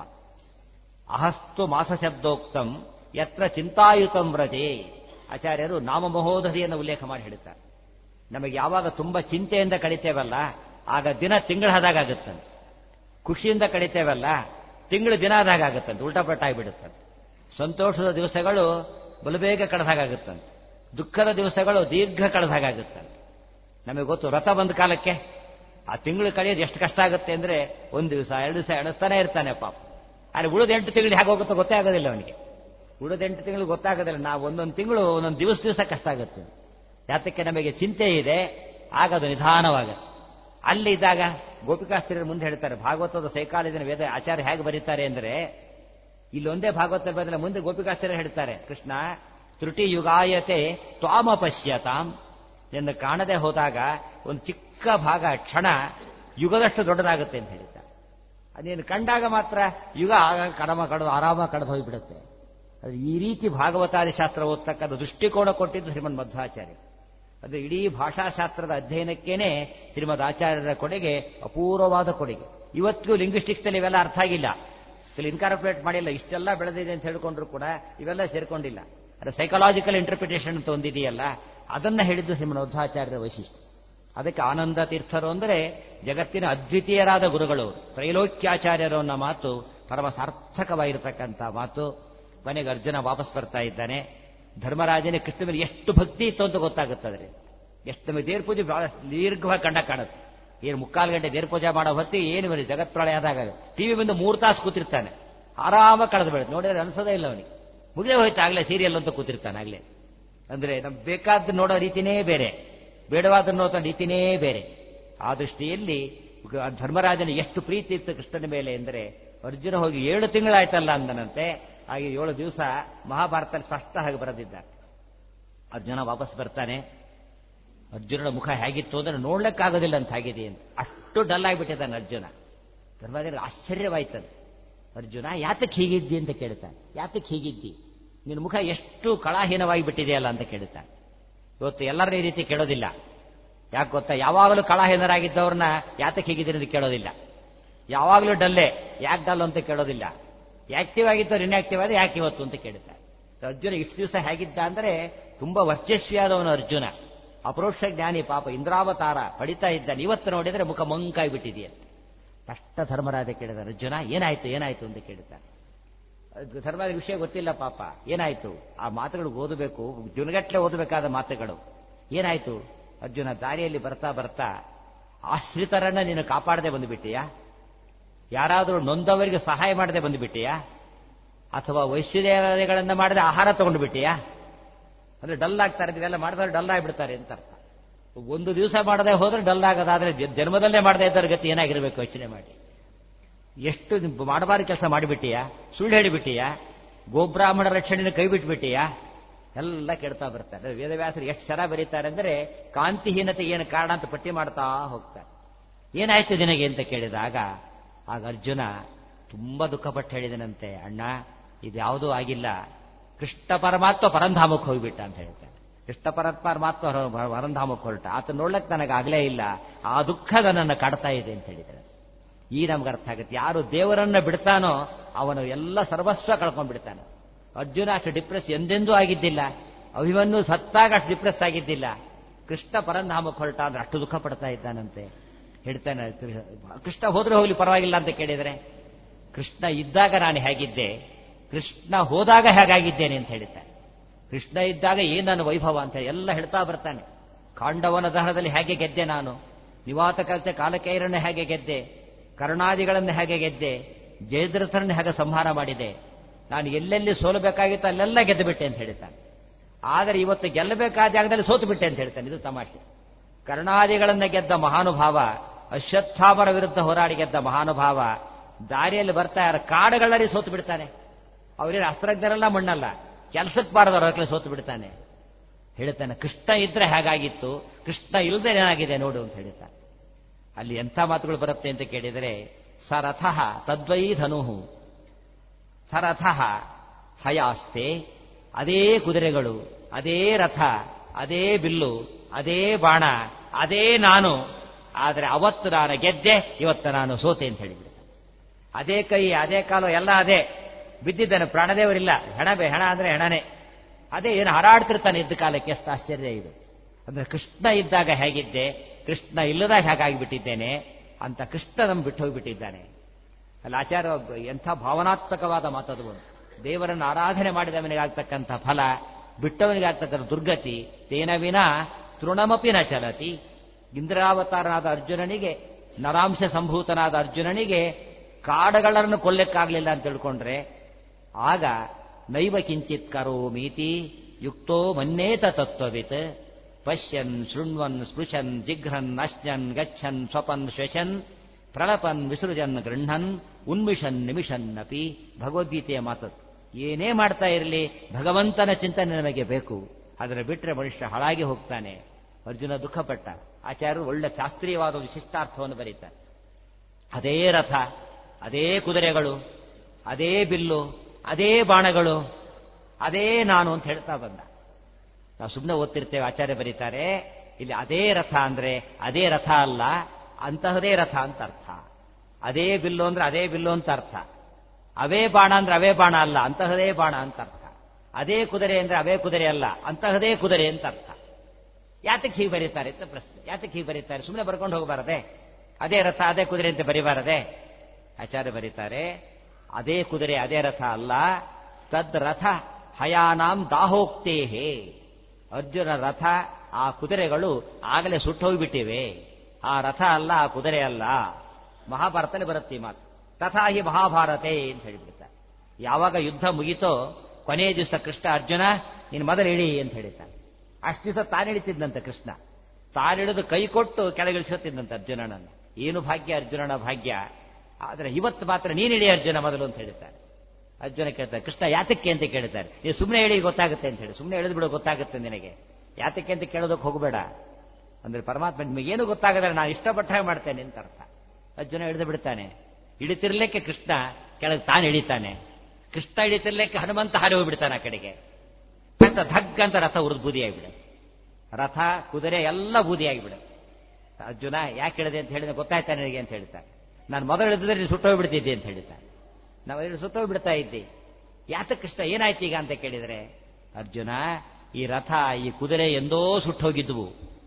ಅಹಸ್ತು ಮಾಸ ಶಬ್ದೋಕ್ತಂ ಯತ್ರ ಚಿಂತಾಯುತಂ ವ್ರಜೆ ಆಚಾರ್ಯರು ನಾಮಮಹೋದಧಿಯನ್ನು ಉಲ್ಲೇಖ ಮಾಡಿ ಹೇಳುತ್ತಾರೆ ನಮಗೆ ಯಾವಾಗ ತುಂಬಾ ಚಿಂತೆಯಿಂದ ಕಡಿತೇವಲ್ಲ ಆಗ ದಿನ ತಿಂಗಳ ಆಗುತ್ತಂತೆ ಖುಷಿಯಿಂದ ಕಡಿತೇವಲ್ಲ ತಿಂಗಳು ದಿನ ಆದಾಗತ್ತಂತೆ ಉಲ್ಟಾಪಟ್ಟಾಗಿಬಿಡುತ್ತಂತೆ ಸಂತೋಷದ ದಿವಸಗಳು ಬಲಬೇಗ ಕಳೆದಾಗುತ್ತಂತೆ ದುಃಖದ ದಿವಸಗಳು ದೀರ್ಘ ಕಳೆದಾಗುತ್ತಂತೆ ನಮಗೆ ಗೊತ್ತು ರಥ ಬಂದ ಕಾಲಕ್ಕೆ ಆ ತಿಂಗಳು ಕಳೆಯೋದು ಎಷ್ಟು ಕಷ್ಟ ಆಗುತ್ತೆ ಅಂದ್ರೆ ಒಂದು ದಿವಸ ಎರಡು ದಿವಸ ಎಣಿಸ್ತಾನೆ ಇರ್ತಾನೆ ಪಾಪ ಆದರೆ ಉಳಿದ ಎಂಟು ತಿಂಗಳು ಹೇಗೆ ಹೋಗುತ್ತೋ ಗೊತ್ತೇ ಆಗೋದಿಲ್ಲ ಅವನಿಗೆ ಉಳಿದ ಎಂಟು ತಿಂಗಳು ಗೊತ್ತಾಗೋದಿಲ್ಲ ನಾವು ಒಂದೊಂದು ತಿಂಗಳು ಒಂದೊಂದು ದಿವಸ ದಿವಸ ಕಷ್ಟ ಆಗುತ್ತೆ ಯಾತಕ್ಕೆ ನಮಗೆ ಚಿಂತೆ ಇದೆ ಆಗ ಅದು ನಿಧಾನವಾಗುತ್ತೆ ಅಲ್ಲಿ ಇದ್ದಾಗ ಗೋಪಿಕಾಸ್ತ್ರೀಯರು ಮುಂದೆ ಹೇಳ್ತಾರೆ ಭಾಗವತದ ಸೈಕಾಲಜಿನ ವೇದ ಆಚಾರ್ಯ ಹೇಗೆ ಬರೀತಾರೆ ಅಂದ್ರೆ ಇಲ್ಲೊಂದೇ ಭಾಗವತ ಬದಲ ಮುಂದೆ ಗೋಪಿಕಾಸ್ತ್ರೀಯರು ಹೇಳ್ತಾರೆ ಕೃಷ್ಣ ತ್ರುಟಿ ಯುಗಾಯತೆ ತ್ವಾಮ ಪಶ್ಯತಾಂ ನಿನ್ನ ಕಾಣದೆ ಹೋದಾಗ ಒಂದು ಚಿಕ್ಕ ಭಾಗ ಕ್ಷಣ ಯುಗದಷ್ಟು ದೊಡ್ಡದಾಗುತ್ತೆ ಅಂತ ಹೇಳ್ತಾರೆ ಅದೇನು ಕಂಡಾಗ ಮಾತ್ರ ಯುಗ ಆಗ ಕಡಮ ಕಡದು ಆರಾಮ ಕಳೆದು ಹೋಗಿಬಿಡುತ್ತೆ ಅದು ಈ ರೀತಿ ಭಾಗವತಾದಿ ಶಾಸ್ತ್ರ ಓದ್ತಕ್ಕಂಥ ದೃಷ್ಟಿಕೋನ ಕೊಟ್ಟಿದ್ದು ಶ್ರೀಮನ್ ಮಧ್ವಾಚಾರ್ಯ ಅದು ಇಡೀ ಭಾಷಾಶಾಸ್ತ್ರದ ಅಧ್ಯಯನಕ್ಕೇನೆ ಶ್ರೀಮದ್ ಆಚಾರ್ಯರ ಕೊಡುಗೆ ಅಪೂರ್ವವಾದ ಕೊಡುಗೆ ಇವತ್ತಿಗೂ ಲಿಂಗ್ವಿಸ್ಟಿಕ್ಸ್ನಲ್ಲಿ ಇವೆಲ್ಲ ಅರ್ಥ ಆಗಿಲ್ಲ ಇಲ್ಲಿ ಇನ್ಕಾರ್ಪೊರೇಟ್ ಮಾಡಿಲ್ಲ ಇಷ್ಟೆಲ್ಲ ಬೆಳೆದಿದೆ ಅಂತ ಹೇಳ್ಕೊಂಡ್ರು ಕೂಡ ಇವೆಲ್ಲ ಸೇರ್ಕೊಂಡಿಲ್ಲ ಅದು ಸೈಕಲಾಜಿಕಲ್ ಇಂಟರ್ಪ್ರಿಟೇಷನ್ ಅಂತ ಒಂದಿದೆಯಲ್ಲ ಅದನ್ನ ಹೇಳಿದ್ದು ಶ್ರೀಮನ್ ಮಧ್ವಾಚಾರ್ಯರ ವೈಶಿಷ್ಟ್ಯ ಅದಕ್ಕೆ ಆನಂದ ತೀರ್ಥರು ಅಂದರೆ ಜಗತ್ತಿನ ಅದ್ವಿತೀಯರಾದ ಗುರುಗಳು ತ್ರೈಲೋಕ್ಯಾಚಾರ್ಯರು ಅನ್ನೋ ಮಾತು ಪರಮ ಸಾರ್ಥಕವಾಗಿರತಕ್ಕಂಥ ಮಾತು ಮನೆಗೆ ಅರ್ಜುನ ವಾಪಸ್ ಬರ್ತಾ ಇದ್ದಾನೆ ಧರ್ಮರಾಜನೇ ಕೃಷ್ಣ ಮೇಲೆ ಎಷ್ಟು ಭಕ್ತಿ ಇತ್ತು ಅಂತ ಗೊತ್ತಾಗುತ್ತದೆ ಎಷ್ಟು ನಮಗೆ ದೇವ್ರ ಪೂಜೆ ಬಹಳ ದೀರ್ಘವಾಗಿ ಕಂಡ ಕಾಣುತ್ತೆ ಏನು ಮುಕ್ಕಾಲು ಗಂಟೆ ದೇವ್ರ ಪೂಜೆ ಮಾಡೋ ಹೊತ್ತಿಗೆ ಏನು ಬರೀ ಜಗತ್ಪ್ರಳಯ ಆದಾಗ ಟಿವಿ ಬಂದು ಮೂರು ತಾಸು ಕೂತಿರ್ತಾನೆ ಆರಾಮ ಕಳೆದು ಬೆಳೆದು ನೋಡಿದ್ರೆ ಅನ್ಸೋದೇ ಇಲ್ಲ ಅವನಿಗೆ ಮುಗಿದೇ ಹೋಯ್ತು ಆಗ್ಲೇ ಸೀರಿಯಲ್ ಅಂತ ಕೂತಿರ್ತಾನೆ ಆಗ್ಲೇ ಅಂದ್ರೆ ನಮ್ಗೆ ಬೇಕಾದ ನೋಡೋ ರೀತಿನೇ ಬೇರೆ ಬೇಡವಾದ ನೋಡೋ ರೀತಿನೇ ಬೇರೆ ಆ ದೃಷ್ಟಿಯಲ್ಲಿ ಧರ್ಮರಾಜನ ಎಷ್ಟು ಪ್ರೀತಿ ಇತ್ತು ಕೃಷ್ಣನ ಮೇಲೆ ಎಂದರೆ ಅರ್ಜುನ ಹೋಗಿ ಏಳು ತಿಂಗಳಾಯ್ತಲ್ಲ ಅಂದನಂತೆ ಹಾಗೆ ಏಳು ದಿವಸ ಮಹಾಭಾರತ ಸ್ಪಷ್ಟ ಹಾಗೆ ಬರೆದಿದ್ದಾರೆ ಅರ್ಜುನ ವಾಪಸ್ ಬರ್ತಾನೆ ಅರ್ಜುನನ ಮುಖ ಹೇಗಿತ್ತು ಅಂದ್ರೆ ನೋಡ್ಲಿಕ್ಕಾಗೋದಿಲ್ಲ ಅಂತ ಆಗಿದೆ ಅಂತ ಅಷ್ಟು ಡಲ್ ಆಗಿಬಿಟ್ಟಿದ್ದಾನೆ ಅರ್ಜುನ ಧರ್ಮರಾಜನಿಗೆ ಆಶ್ಚರ್ಯವಾಯ್ತದೆ ಅರ್ಜುನ ಯಾತಕ್ಕೆ ಹೀಗಿದ್ದಿ ಅಂತ ಕೇಳ್ತಾನೆ ಯಾತಕ್ಕೆ ಹೀಗಿದ್ದಿ ನಿನ್ನ ಮುಖ ಎಷ್ಟು ಕಳಾಹೀನವಾಗಿ ಬಿಟ್ಟಿದೆಯಲ್ಲ ಅಂತ ಕೇಳ್ತಾನೆ ಇವತ್ತು ಎಲ್ಲರ ಈ ರೀತಿ ಕೇಳೋದಿಲ್ಲ ಯಾಕೆ ಗೊತ್ತಾ ಯಾವಾಗಲೂ ಕಳಾಹೀನರಾಗಿದ್ದವ್ರನ್ನ ಯಾತಕ್ಕೆ ಹೀಗಿದ್ದೀರಿ ಅಂತ ಕೇಳೋದಿಲ್ಲ ಯಾವಾಗಲೂ ಡಲ್ಲೆ ಯಾಕೆ ಡಲ್ ಅಂತ ಕೇಳೋದಿಲ್ಲ ಆಕ್ಟಿವ್ ಆಗಿದ್ದವ್ರು ಇನ್ಆಕ್ಟಿವ್ ಆದ್ರೆ ಯಾಕೆ ಇವತ್ತು ಅಂತ ಕೇಳ್ತಾರೆ ಅರ್ಜುನ ಇಷ್ಟು ದಿವಸ ಹೇಗಿದ್ದ ಅಂದ್ರೆ ತುಂಬಾ ವರ್ಚಸ್ವಿಯಾದವನು ಅರ್ಜುನ ಅಪರೋಕ್ಷ ಜ್ಞಾನಿ ಪಾಪ ಇಂದ್ರಾವತಾರ ಪಡಿತಾ ಇದ್ದಾನೆ ಇವತ್ತು ನೋಡಿದ್ರೆ ಮುಖ ಮಂಕಾಗಿ ಬಿಟ್ಟಿದೆಯಂತೆ ಕಷ್ಟ ಧರ್ಮರಾಜ ಕೇಳಿದ ಅರ್ಜುನ ಏನಾಯ್ತು ಏನಾಯ್ತು ಅಂತ ಕೇಳ್ತಾನೆ ಧರ್ಮರಾಜ ವಿಷಯ ಗೊತ್ತಿಲ್ಲ ಪಾಪ ಏನಾಯ್ತು ಆ ಮಾತುಗಳು ಓದಬೇಕು ಜುನಗಟ್ಲೆ ಓದಬೇಕಾದ ಮಾತುಗಳು ಏನಾಯ್ತು ಅರ್ಜುನ ದಾರಿಯಲ್ಲಿ ಬರ್ತಾ ಬರ್ತಾ ಆಶ್ರಿತರನ್ನ ನೀನು ಕಾಪಾಡದೆ ಬಂದುಬಿಟ್ಟಿಯಾ ಯಾರಾದರೂ ನೊಂದವರಿಗೆ ಸಹಾಯ ಮಾಡದೆ ಬಂದುಬಿಟ್ಟಿಯಾ ಅಥವಾ ವೈಶ್ಯದೇವತೆಗಳನ್ನ ಮಾಡದೆ ಆಹಾರ ತಗೊಂಡು ಬಿಟ್ಟಿಯಾ ಅಂದ್ರೆ ಡಲ್ ಆಗ್ತಾರೆ ಇವೆಲ್ಲ ಮಾಡಿದ್ರೆ ಡಲ್ ಆಗಿಬಿಡ್ತಾರೆ ಅಂತ ಅರ್ಥ ಒಂದು ದಿವಸ ಮಾಡದೆ ಹೋದ್ರೆ ಡಲ್ ಆಗೋದಾದ್ರೆ ಜನ್ಮದಲ್ಲೇ ಮಾಡದೇ ಇದ್ದವ್ರ ಗತಿ ಏನಾಗಿರ್ಬೇಕು ಯೋಚನೆ ಮಾಡಿ ಎಷ್ಟು ಮಾಡಬಾರ ಕೆಲಸ ಮಾಡಿಬಿಟ್ಟಿಯಾ ಸುಳ್ಳು ಹೇಳಿಬಿಟ್ಟಿಯಾ ಗೋಬ್ರಾಹ್ಮಣ ರಕ್ಷಣೆನ ಕೈ ಬಿಟ್ಬಿಟ್ಟಿಯಾ ಎಲ್ಲ ಕೆಡ್ತಾ ಬರ್ತಾರೆ ವೇದವ್ಯಾಸರು ಎಷ್ಟು ಚೆನ್ನಾಗಿ ಬರೀತಾರೆ ಅಂದ್ರೆ ಕಾಂತಿಹೀನತೆ ಏನು ಕಾರಣ ಅಂತ ಪಟ್ಟಿ ಮಾಡ್ತಾ ಹೋಗ್ತಾರೆ ಏನಾಯ್ತು ನಿನಗೆ ಅಂತ ಕೇಳಿದಾಗ ಆಗ ಅರ್ಜುನ ತುಂಬಾ ದುಃಖಪಟ್ಟು ಹೇಳಿದನಂತೆ ಅಣ್ಣ ಇದ್ಯಾವುದೂ ಆಗಿಲ್ಲ ಕೃಷ್ಣ ಪರಮಾತ್ಮ ಪರಂಧಾಮಕ್ಕೆ ಹೋಗ್ಬಿಟ್ಟ ಅಂತ ಹೇಳ್ತಾನೆ ಕೃಷ್ಣ ಪರಮಾತ್ಮ ಪರಂಧಾಮಕ್ಕೆ ಹೊರಟ ಆತ ನೋಡ್ಲಕ್ಕೆ ನನಗಾಗಲೇ ಇಲ್ಲ ಆ ದುಃಖ ನನ್ನನ್ನು ಕಾಡ್ತಾ ಇದೆ ಅಂತ ಹೇಳಿದ್ದಾರೆ ಈ ನಮ್ಗೆ ಅರ್ಥ ಆಗುತ್ತೆ ಯಾರು ದೇವರನ್ನ ಬಿಡ್ತಾನೋ ಅವನು ಎಲ್ಲ ಸರ್ವಸ್ವ ಕಳ್ಕೊಂಡ್ಬಿಡ್ತಾನೆ ಅರ್ಜುನ ಅಷ್ಟು ಡಿಪ್ರೆಸ್ ಎಂದೆಂದೂ ಆಗಿದ್ದಿಲ್ಲ ಅಭಿಮನ್ಯು ಸತ್ತಾಗ ಅಷ್ಟು ಡಿಪ್ರೆಸ್ ಆಗಿದ್ದಿಲ್ಲ ಕೃಷ್ಣ ಪರಂಧಾಮಕ್ಕೆ ಹೊರಟ ಅಂದ್ರೆ ಅಷ್ಟು ದುಃಖ ಪಡ್ತಾ ಇದ್ದಾನಂತೆ ಹೇಳ್ತಾನೆ ಕೃಷ್ಣ ಹೋದ್ರೆ ಹೋಗ್ಲಿ ಪರವಾಗಿಲ್ಲ ಅಂತ ಕೇಳಿದರೆ ಕೃಷ್ಣ ಇದ್ದಾಗ ನಾನು ಹೇಗಿದ್ದೆ ಕೃಷ್ಣ ಹೋದಾಗ ಹೇಗಾಗಿದ್ದೇನೆ ಅಂತ ಹೇಳ್ತಾನೆ ಕೃಷ್ಣ ಇದ್ದಾಗ ಏನ್ ನನ್ನ ವೈಭವ ಅಂತ ಎಲ್ಲ ಹೇಳ್ತಾ ಬರ್ತಾನೆ ಕಾಂಡವನ ದಹನದಲ್ಲಿ ಹೇಗೆ ಗೆದ್ದೆ ನಾನು ನಿವಾತ ಕಲ್ಚ ಕಾಲಕೈರನ್ನು ಹೇಗೆ ಗೆದ್ದೆ ಕರ್ಣಾದಿಗಳನ್ನು ಹೇಗೆ ಗೆದ್ದೆ ಜಯದ್ರಥರನ್ನು ಹೇಗೆ ಸಂಹಾರ ಮಾಡಿದೆ ನಾನು ಎಲ್ಲೆಲ್ಲಿ ಸೋಲಬೇಕಾಗಿತ್ತು ಅಲ್ಲೆಲ್ಲ ಗೆದ್ದು ಬಿಟ್ಟೆ ಅಂತ ಹೇಳ್ತಾನೆ ಆದರೆ ಇವತ್ತು ಗೆಲ್ಲಬೇಕಾದ ಜಾಗದಲ್ಲಿ ಸೋತು ಬಿಟ್ಟೆ ಅಂತ ಹೇಳ್ತಾನೆ ಇದು ತಮಾಷೆ ಕರ್ಣಾದಿಗಳನ್ನ ಗೆದ್ದ ಮಹಾನುಭಾವ ಅಶ್ವತ್ಥಾಮರ ವಿರುದ್ಧ ಹೋರಾಡಿ ಗೆದ್ದ ಮಹಾನುಭಾವ ದಾರಿಯಲ್ಲಿ ಬರ್ತಾ ಯಾರ ಕಾಡುಗಳಲ್ಲಿ ಸೋತು ಬಿಡ್ತಾನೆ ಅವರೇನು ಅಸ್ತ್ರಜ್ಞರೆಲ್ಲ ಮಣ್ಣಲ್ಲ ಕೆಲಸಕ್ಕೆ ಬಾರದವ್ರ ಸೋತು ಬಿಡ್ತಾನೆ ಹೇಳ್ತಾನೆ ಕೃಷ್ಣ ಇದ್ರೆ ಹೇಗಾಗಿತ್ತು ಕೃಷ್ಣ ಇಲ್ಲದೆ ಏನಾಗಿದೆ ನೋಡು ಅಂತ ಹೇಳ್ತಾನೆ ಅಲ್ಲಿ ಎಂಥ ಮಾತುಗಳು ಬರುತ್ತೆ ಅಂತ ಕೇಳಿದರೆ ಸರಥ ತದ್ವೈ ಧನು ಸರಥ ಹಯಾಸ್ತೆ ಅದೇ ಕುದುರೆಗಳು ಅದೇ ರಥ ಅದೇ ಬಿಲ್ಲು ಅದೇ ಬಾಣ ಅದೇ ನಾನು ಆದರೆ ಅವತ್ತು ನಾನು ಗೆದ್ದೆ ಇವತ್ತು ನಾನು ಸೋತೆ ಅಂತ ಹೇಳಿಬಿಡ್ತಾನೆ ಅದೇ ಕೈ ಅದೇ ಕಾಲು ಎಲ್ಲ ಅದೇ ಬಿದ್ದಿದ್ದಾನೆ ಪ್ರಾಣದೇವರಿಲ್ಲ ಹೆಣಬೆ ಹೆಣ ಅಂದ್ರೆ ಹೆಣನೆ ಅದೇ ಏನು ಹಾರಾಡ್ತಿರ್ತಾನೆ ಇದ್ದ ಕಾಲಕ್ಕೆ ಎಷ್ಟು ಆಶ್ಚರ್ಯ ಇದು ಅಂದ್ರೆ ಕೃಷ್ಣ ಇದ್ದಾಗ ಹೇಗಿದ್ದೆ ಕೃಷ್ಣ ಇಲ್ಲದಾಗ ಹೇಗಾಗಿಬಿಟ್ಟಿದ್ದೇನೆ ಅಂತ ಕೃಷ್ಣ ನಮ್ ಬಿಟ್ಟು ಹೋಗಿಬಿಟ್ಟಿದ್ದಾನೆ ಅಲ್ಲಿ ಆಚಾರ್ಯ ಎಂಥ ಭಾವನಾತ್ಮಕವಾದ ಮಾತದು ಒಂದು ದೇವರನ್ನು ಆರಾಧನೆ ಮಾಡಿದವನಿಗಾಗ್ತಕ್ಕಂಥ ಫಲ ಬಿಟ್ಟವನಿಗಾಗ್ತಕ್ಕಂಥ ದುರ್ಗತಿ ತೇನ ವಿನ ತೃಣಮಪಿ ನ ಚಲತಿ ಇಂದ್ರಾವತಾರನಾದ ಅರ್ಜುನನಿಗೆ ನರಾಂಶ ಸಂಭೂತನಾದ ಅರ್ಜುನನಿಗೆ ಕಾಡಗಳನ್ನು ಕೊಲ್ಲಕ್ಕಾಗಲಿಲ್ಲ ಅಂತ ತಿಳ್ಕೊಂಡ್ರೆ ಆಗ ನೈವ ಕಿಂಚಿತ್ ಕರೋಮೀತಿ ಯುಕ್ತೋ ಮನ್ನೇತ ತತ್ವವಿತ್ ಪಶ್ಯನ್ ಶೃಣ್ವನ್ ಸ್ಪೃಶನ್ ಜಿಘ್ರನ್ ಅಶ್ನನ್ ಗಚ್ಚನ್ ಸ್ವಪನ್ ಶ್ವಶನ್ ಪ್ರಳಪನ್ ವಿಸೃಜನ್ ಗೃಹನ್ ಉನ್ಮಿಷನ್ ನಿಮಿಷನ್ ಅಪಿ ಭಗವದ್ಗೀತೆಯ ಮಾತದ್ದು ಏನೇ ಮಾಡ್ತಾ ಇರಲಿ ಭಗವಂತನ ಚಿಂತನೆ ನಮಗೆ ಬೇಕು ಅದರ ಬಿಟ್ಟರೆ ಮನುಷ್ಯ ಹಾಳಾಗಿ ಹೋಗ್ತಾನೆ ಅರ್ಜುನ ದುಃಖಪಟ್ಟ ಆಚಾರ್ಯರು ಒಳ್ಳೆ ಶಾಸ್ತ್ರೀಯವಾದ ವಿಶಿಷ್ಟಾರ್ಥವನ್ನು ಬರೀತಾರೆ ಅದೇ ರಥ ಅದೇ ಕುದುರೆಗಳು ಅದೇ ಬಿಲ್ಲು ಅದೇ ಬಾಣಗಳು ಅದೇ ನಾನು ಅಂತ ಹೇಳ್ತಾ ಬಂದ ನಾವು ಸುಮ್ಮನೆ ಓದ್ತಿರ್ತೇವೆ ಆಚಾರ್ಯ ಬರೀತಾರೆ ಇಲ್ಲಿ ಅದೇ ರಥ ಅಂದ್ರೆ ಅದೇ ರಥ ಅಲ್ಲ ಅಂತಹದೇ ರಥ ಅಂತ ಅರ್ಥ ಅದೇ ಬಿಲ್ಲು ಅಂದ್ರೆ ಅದೇ ಬಿಲ್ಲು ಅಂತ ಅರ್ಥ ಅವೇ ಬಾಣ ಅಂದ್ರೆ ಅವೇ ಬಾಣ ಅಲ್ಲ ಅಂತಹದೇ ಬಾಣ ಅಂತ ಅರ್ಥ ಅದೇ ಕುದುರೆ ಅಂದ್ರೆ ಅವೇ ಕುದುರೆ ಅಲ್ಲ ಅಂತಹದೇ ಕುದುರೆ ಅಂತ ಅರ್ಥ ಯಾತಕ್ಕೆ ಹೀಗೆ ಬರೀತಾರೆ ಅಂತ ಪ್ರಶ್ನೆ ಯಾತಕ್ಕೆ ಹೀಗೆ ಬರೀತಾರೆ ಸುಮ್ಮನೆ ಬರ್ಕೊಂಡು ಹೋಗಬಾರದೆ ಅದೇ ರಥ ಅದೇ ಕುದುರೆ ಅಂತ ಬರೀಬಾರದೆ ಆಚಾರ್ಯ ಬರೀತಾರೆ ಅದೇ ಕುದುರೆ ಅದೇ ರಥ ಅಲ್ಲ ತದ್ ರಥ ಹಯಾನಾಂ ದಾಹೋಕ್ತೇಹೇ ಅರ್ಜುನ ರಥ ಆ ಕುದುರೆಗಳು ಆಗಲೇ ಸುಟ್ಟೋಗ್ಬಿಟ್ಟಿವೆ ಆ ರಥ ಅಲ್ಲ ಆ ಕುದುರೆ ಅಲ್ಲ ಮಹಾಭಾರತದಲ್ಲಿ ಬರುತ್ತೆ ಈ ಮಾತು ತಥಾ ಹಿ ಮಹಾಭಾರತೆ ಅಂತ ಹೇಳಿಬಿಡ್ತಾರೆ ಯಾವಾಗ ಯುದ್ಧ ಮುಗಿತೋ ಕೊನೆಯ ದಿವಸ ಕೃಷ್ಣ ಅರ್ಜುನ ನೀನು ಮೊದಲು ಇಳಿ ಅಂತ ಹೇಳಿದ್ದಾನೆ ಅಷ್ಟು ದಿವಸ ತಾನಿಳಿತಿದ್ದಂತೆ ಕೃಷ್ಣ ತಾನಿಳಿದು ಕೈ ಕೊಟ್ಟು ಕೆಳಗಿಳಿಸುತ್ತಿದ್ದಂತೆ ಅರ್ಜುನನನ್ನು ಏನು ಭಾಗ್ಯ ಅರ್ಜುನನ ಭಾಗ್ಯ ಆದರೆ ಇವತ್ತು ಮಾತ್ರ ನೀನಿಡಿ ಅರ್ಜುನ ಮೊದಲು ಅಂತ ಹೇಳ್ತಾರೆ ಅರ್ಜುನ ಕೇಳ್ತಾರೆ ಕೃಷ್ಣ ಯಾತಕ್ಕೆ ಅಂತ ಕೇಳ್ತಾರೆ ನೀವು ಸುಮ್ಮನೆ ಹೇಳಿ ಗೊತ್ತಾಗುತ್ತೆ ಅಂತ ಹೇಳಿ ಸುಮ್ಮನೆ ಹೇಳಿದ್ ಬಿಡು ಗೊತ್ತಾಗುತ್ತೆ ನಿನಗೆ ಯಾತಕ್ಕೆ ಅಂತ ಕೇಳೋದಕ್ಕೆ ಹೋಗಬೇಡ ಅಂದ್ರೆ ಪರಮಾತ್ಮ ನಿಮಗೇನು ಗೊತ್ತಾಗದ್ರೆ ನಾನು ಇಷ್ಟಪಟ್ಟ ಹಾಗೆ ಮಾಡ್ತೇನೆ ಅಂತ ಅರ್ಥ ಅರ್ಜುನ ಹಿಡಿದು ಬಿಡ್ತಾನೆ ಇಳಿತಿರ್ಲಿಕ್ಕೆ ಕೃಷ್ಣ ಕೆಳಗೆ ತಾನು ಇಳಿತಾನೆ ಕೃಷ್ಣ ಇಳಿತಿರ್ಲಿಕ್ಕೆ ಹನುಮಂತ ಹಾರಿ ಹೋಗ್ಬಿಡ್ತಾನೆ ಆ ಕಡೆಗೆ ರಥ ಧಗ್ ಅಂತ ರಥ ಉರಿದು ಬೂದಿಯಾಗಿಬಿಡ ರಥ ಕುದುರೆ ಎಲ್ಲ ಬೂದಿಯಾಗಿಬಿಡ ಅರ್ಜುನ ಯಾಕೆ ಹೇಳಿದೆ ಅಂತ ಹೇಳಿದ್ರೆ ಗೊತ್ತಾಯ್ತಾ ನನಗೆ ಅಂತ ಹೇಳ್ತಾನೆ ನಾನು ಮೊದಲು ಹಿಡಿದ್ರೆ ನೀನು ಸುಟ್ಟೋಗ್ಬಿಡ್ತಿದ್ದೆ ಅಂತ ಹೇಳ್ತಾನೆ ನಾವು ಇಲ್ಲಿ ಸುತ್ತೋಗ್ಬಿಡ್ತಾ ಇದ್ದಿ ಯಾತ ಕೃಷ್ಣ ಏನಾಯ್ತು ಈಗ ಅಂತ ಕೇಳಿದರೆ ಅರ್ಜುನ ಈ ರಥ ಈ ಕುದುರೆ ಎಂದೋ ಸುಟ್ಟೋಗಿದ್ವು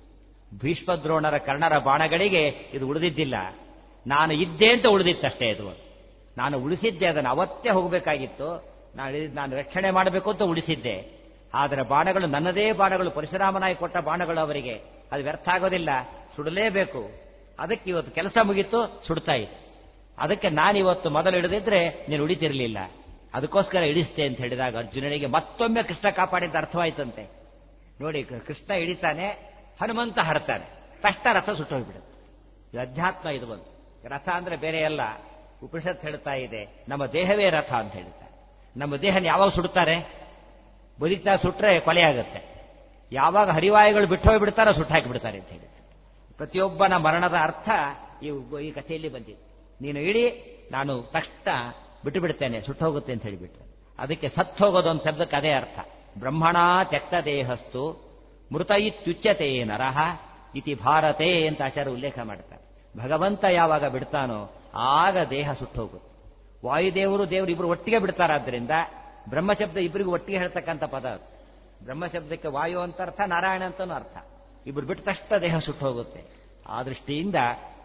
ಭೀಷ್ಮದ್ರೋಣರ ಕರ್ಣರ ಬಾಣಗಳಿಗೆ ಇದು ಉಳಿದಿದ್ದಿಲ್ಲ ನಾನು ಇದ್ದೆ ಅಂತ ಉಳಿದಿತ್ತಷ್ಟೇ ಇದು ನಾನು ಉಳಿಸಿದ್ದೆ ಅದನ್ನು ಅವತ್ತೇ ಹೋಗಬೇಕಾಗಿತ್ತು ನಾನು ನಾನು ರಕ್ಷಣೆ ಮಾಡಬೇಕು ಅಂತ ಉಳಿಸಿದ್ದೆ ಆದರೆ ಬಾಣಗಳು ನನ್ನದೇ ಬಾಣಗಳು ಪರಶುರಾಮನಾಗಿ ಕೊಟ್ಟ ಬಾಣಗಳು ಅವರಿಗೆ ಅದು ವ್ಯರ್ಥ ಆಗೋದಿಲ್ಲ ಸುಡಲೇಬೇಕು ಅದಕ್ಕೆ ಇವತ್ತು ಕೆಲಸ ಮುಗಿತು ಸುಡ್ತಾ ಇತ್ತು ಅದಕ್ಕೆ ನಾನಿವತ್ತು ಮೊದಲು ಹಿಡಿದಿದ್ರೆ ನೀನು ಉಳಿತಿರಲಿಲ್ಲ ಅದಕ್ಕೋಸ್ಕರ ಇಳಿಸ್ತೆ ಅಂತ ಹೇಳಿದಾಗ ಅರ್ಜುನನಿಗೆ ಮತ್ತೊಮ್ಮೆ ಕೃಷ್ಣ ಕಾಪಾಡಿದ ಅರ್ಥವಾಯ್ತಂತೆ ನೋಡಿ ಕೃಷ್ಣ ಹಿಡಿತಾನೆ ಹನುಮಂತ ಹರತಾನೆ ತಕ್ಷಣ ರಥ ಸುಟ್ಟೋಗ್ಬಿಡುತ್ತೆ ಇದು ಅಧ್ಯಾತ್ಮ ಇದು ಬಂತು ರಥ ಅಂದ್ರೆ ಬೇರೆ ಅಲ್ಲ ಉಪನಿಷತ್ ಹೇಳ್ತಾ ಇದೆ ನಮ್ಮ ದೇಹವೇ ರಥ ಅಂತ ಹೇಳ್ತಾರೆ ನಮ್ಮ ದೇಹನ ಯಾವಾಗ ಸುಡ್ತಾರೆ ಬದುಕ್ತಾ ಸುಟ್ರೆ ಕೊಲೆ ಆಗುತ್ತೆ ಯಾವಾಗ ಹರಿವಾಯುಗಳು ಬಿಟ್ಟು ಹೋಗ್ಬಿಡ್ತಾರೋ ಸುಟ್ಟಾಕಿ ಬಿಡ್ತಾರೆ ಅಂತ ಹೇಳಿ ಪ್ರತಿಯೊಬ್ಬನ ಮರಣದ ಅರ್ಥ ಈ ಈ ಕಥೆಯಲ್ಲಿ ಬಂದಿದೆ ನೀನು ಇಡೀ ನಾನು ತಕ್ಷಣ ಬಿಟ್ಟು ಬಿಡ್ತೇನೆ ಸುಟ್ಟೋಗುತ್ತೆ ಅಂತ ಹೇಳಿಬಿಟ್ರೆ ಅದಕ್ಕೆ ಸತ್ತು ಹೋಗೋದು ಒಂದು ಶಬ್ದಕ್ಕೆ ಅದೇ ಅರ್ಥ ಬ್ರಹ್ಮಣ ತ್ಯಕ್ತ ದೇಹಸ್ತು ಮೃತ ಇತ್ಯುಚ್ಯತೆ ನರಹ ಇತಿ ಭಾರತೆ ಅಂತ ಆಚಾರ ಉಲ್ಲೇಖ ಮಾಡ್ತಾರೆ ಭಗವಂತ ಯಾವಾಗ ಬಿಡ್ತಾನೋ ಆಗ ದೇಹ ಸುಟ್ಟೋಗುತ್ತೆ ವಾಯುದೇವರು ದೇವರು ಇಬ್ರು ಒಟ್ಟಿಗೆ ಬಿಡ್ತಾರಾದ್ರಿಂದ ಬ್ರಹ್ಮಶಬ್ದ ಇಬ್ಬರಿಗೂ ಒಟ್ಟಿಗೆ ಹೇಳ್ತಕ್ಕಂಥ ಪದ ಅದು ಬ್ರಹ್ಮಶಬ್ದಕ್ಕೆ ವಾಯು ಅಂತ ಅರ್ಥ ನಾರಾಯಣ ಅಂತನೂ ಅರ್ಥ ಇಬ್ರು ಬಿಟ್ಟ ತಕ್ಷಣ ದೇಹ ಸುಟ್ಟು ಹೋಗುತ್ತೆ ಆ ದೃಷ್ಟಿಯಿಂದ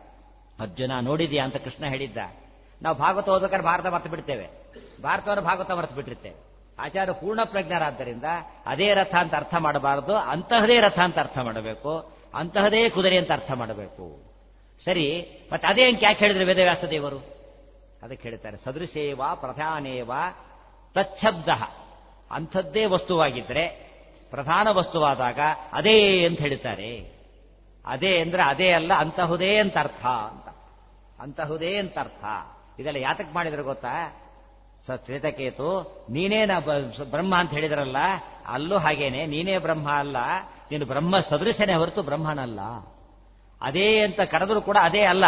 ಅರ್ಜುನ ನೋಡಿದ್ಯಾ ಅಂತ ಕೃಷ್ಣ ಹೇಳಿದ್ದ ನಾವು ಭಾಗವತ ಓದ್ಬೇಕಾದ್ರೆ ಭಾರತ ಮರ್ತು ಬಿಡ್ತೇವೆ ಭಾರತವನ್ನು ಭಾಗವತ ಮರ್ತು ಬಿಟ್ಟಿರ್ತೇವೆ ಆಚಾರ್ಯ ಪೂರ್ಣ ಪ್ರಜ್ಞರಾದ್ದರಿಂದ ಅದೇ ರಥ ಅಂತ ಅರ್ಥ ಮಾಡಬಾರದು ಅಂತಹದೇ ರಥ ಅಂತ ಅರ್ಥ ಮಾಡಬೇಕು ಅಂತಹದೇ ಕುದುರೆ ಅಂತ ಅರ್ಥ ಮಾಡಬೇಕು ಸರಿ ಮತ್ತೆ ಅದೇ ಅಂಕೆ ಯಾಕೆ ಹೇಳಿದ್ರೆ ವೇದವ್ಯಾಸ ದೇವರು ಅದಕ್ಕೆ ಹೇಳ್ತಾರೆ ಸದೃಶೇವ ಪ್ರಧಾನೇವ ತಚ್ಛಬ್ದ ಅಂಥದ್ದೇ ವಸ್ತುವಾಗಿದ್ರೆ ಪ್ರಧಾನ ವಸ್ತುವಾದಾಗ ಅದೇ ಅಂತ ಹೇಳ್ತಾರೆ ಅದೇ ಅಂದ್ರೆ ಅದೇ ಅಲ್ಲ ಅಂತಹುದೇ ಅಂತ ಅರ್ಥ ಅಂತ ಅಂತಹುದೇ ಅಂತ ಅರ್ಥ ಇದೆಲ್ಲ ಯಾತಕ್ ಮಾಡಿದ್ರೆ ಗೊತ್ತಾ ಸ ಶ್ವೇತಕೇತು ನೀನೇ ನಾ ಬ್ರಹ್ಮ ಅಂತ ಹೇಳಿದ್ರಲ್ಲ ಅಲ್ಲೂ ಹಾಗೇನೆ ನೀನೇ ಬ್ರಹ್ಮ ಅಲ್ಲ ನೀನು ಬ್ರಹ್ಮ ಸದೃಶನೇ ಹೊರತು ಬ್ರಹ್ಮನಲ್ಲ ಅದೇ ಅಂತ ಕರೆದರೂ ಕೂಡ ಅದೇ ಅಲ್ಲ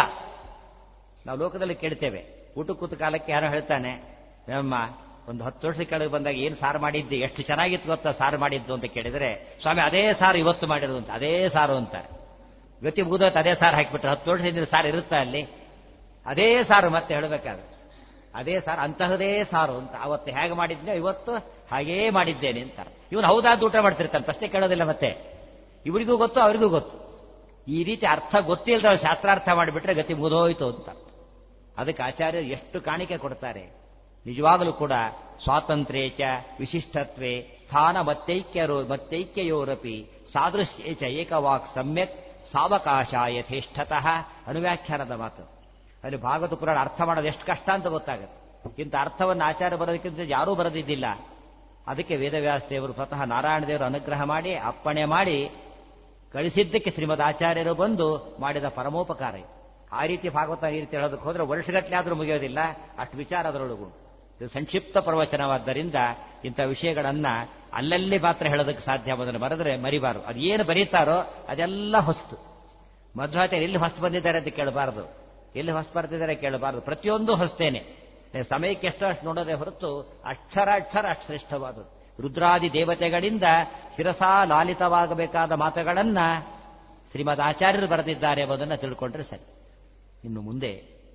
ನಾವು ಲೋಕದಲ್ಲಿ ಕೇಳ್ತೇವೆ ಊಟ ಕೂತ ಕಾಲಕ್ಕೆ ಯಾರೋ ಹೇಳ್ತಾನೆ ನಮ್ಮ ಒಂದು ಹತ್ತು ವರ್ಷ ಕೆಳಗೆ ಬಂದಾಗ ಏನು ಸಾರು ಮಾಡಿದ್ದೆ ಎಷ್ಟು ಚೆನ್ನಾಗಿತ್ತು ಗೊತ್ತಾ ಸಾರು ಮಾಡಿದ್ದು ಅಂತ ಕೇಳಿದ್ರೆ ಸ್ವಾಮಿ ಅದೇ ಸಾರು ಇವತ್ತು ಮಾಡಿರೋದು ಅಂತ ಅದೇ ಸಾರು ಅಂತ ಗತಿ ಮುಗಿದೋತ್ ಅದೇ ಸಾರು ಹಾಕಿಬಿಟ್ರೆ ಹತ್ತು ವರ್ಷದಿಂದ ಸಾರು ಇರುತ್ತಾ ಅಲ್ಲಿ ಅದೇ ಸಾರು ಮತ್ತೆ ಹೇಳಬೇಕಾದ್ರೆ ಅದೇ ಸಾರು ಅಂತಹದೇ ಸಾರು ಅಂತ ಅವತ್ತು ಹೇಗೆ ಮಾಡಿದ್ದೆ ಇವತ್ತು ಹಾಗೇ ಮಾಡಿದ್ದೇನೆ ಅಂತ ಇವನು ಹೌದಾದ ಊಟ ಮಾಡ್ತಿರ್ತಾನೆ ಪ್ರಶ್ನೆ ಕೇಳೋದಿಲ್ಲ ಮತ್ತೆ ಇವರಿಗೂ ಗೊತ್ತು ಅವರಿಗೂ ಗೊತ್ತು ಈ ರೀತಿ ಅರ್ಥ ಗೊತ್ತಿಲ್ಲದ ಶಾಸ್ತ್ರಾರ್ಥ ಮಾಡಿಬಿಟ್ರೆ ಗತಿ ಮುಗಿದೋಯ್ತು ಅಂತ ಅದಕ್ಕೆ ಆಚಾರ್ಯರು ಎಷ್ಟು ಕಾಣಿಕೆ ಕೊಡ್ತಾರೆ ನಿಜವಾಗಲೂ ಕೂಡ ಸ್ವಾತಂತ್ರ್ಯ ಚ ವಿಶಿಷ್ಟತ್ವೇ ಸ್ಥಾನ ಮತ್ತೈಕ್ಯರೋ ಮತ್ತೈಕ್ಯಯೋರಪಿ ಸಾದೃಶ್ಯೇ ಚ ಏಕವಾಕ್ ಸಮ್ಯಕ್ ಸಾವಕಾಶ ಯಥೇಷ್ಠತಃ ಅನುವ್ಯಾಖ್ಯಾನದ ಮಾತು ಅಲ್ಲಿ ಭಾಗವತ ಪುರಾಣ ಅರ್ಥ ಮಾಡೋದು ಎಷ್ಟು ಕಷ್ಟ ಅಂತ ಗೊತ್ತಾಗುತ್ತೆ ಇಂಥ ಅರ್ಥವನ್ನು ಆಚಾರ ಬರೋದಕ್ಕಿಂತ ಯಾರೂ ಬರೆದಿದ್ದಿಲ್ಲ ಅದಕ್ಕೆ ವೇದವ್ಯಾಸ ದೇವರು ಸ್ವತಃ ನಾರಾಯಣ ದೇವರು ಅನುಗ್ರಹ ಮಾಡಿ ಅಪ್ಪಣೆ ಮಾಡಿ ಕಳಿಸಿದ್ದಕ್ಕೆ ಶ್ರೀಮದ್ ಆಚಾರ್ಯರು ಬಂದು ಮಾಡಿದ ಪರಮೋಪಕಾರ ಇದು. ಆ ರೀತಿ ಭಾಗವತ ಈ ರೀತಿ ಹೇಳೋದಕ್ಕೆ ಹೋದ್ರೆ ವರ್ಷಗಟ್ಟಲೆ ಆದರೂ ಮುಗಿಯೋದಿಲ್ಲ ಅಷ್ಟು ವಿಚಾರ ಅದರೊಳಗು ಇದು ಸಂಕ್ಷಿಪ್ತ ಪ್ರವಚನವಾದ್ದರಿಂದ ಇಂಥ ವಿಷಯಗಳನ್ನ ಅಲ್ಲಲ್ಲಿ ಮಾತ್ರ ಹೇಳೋದಕ್ಕೆ ಸಾಧ್ಯ ಅದನ್ನು ಬರೆದ್ರೆ ಮರಿಬಾರು ಅದು ಏನು ಬರೀತಾರೋ ಅದೆಲ್ಲ ಹೊಸ್ತು ಮಧ್ವಾಚಾರ್ಯ ಎಲ್ಲಿ ಹೊಸ್ತು ಬಂದಿದ್ದಾರೆ ಅಂತ ಕೇಳಬಾರದು ಎಲ್ಲಿ ಹೊಸ್ತು ಬರ್ತಿದ್ದಾರೆ ಕೇಳಬಾರದು ಪ್ರತಿಯೊಂದು ಹೊಸ್ತೇನೆ ಸಮಯಕ್ಕೆ ಎಷ್ಟೋ ಅಷ್ಟು ನೋಡೋದೇ ಹೊರತು ಅಕ್ಷರ ಅಕ್ಷರ ಅಷ್ಟು ಶ್ರೇಷ್ಠವಾದದ್ದು ರುದ್ರಾದಿ ದೇವತೆಗಳಿಂದ ಶಿರಸಾ ಲಾಲಿತವಾಗಬೇಕಾದ ಮಾತುಗಳನ್ನ ಶ್ರೀಮದ್ ಆಚಾರ್ಯರು ಬರೆದಿದ್ದಾರೆ ಎಂಬುದನ್ನು ತಿಳ್ಕೊಂಡ್ರೆ ಸರಿ ಇನ್ನು ಮುಂದೆ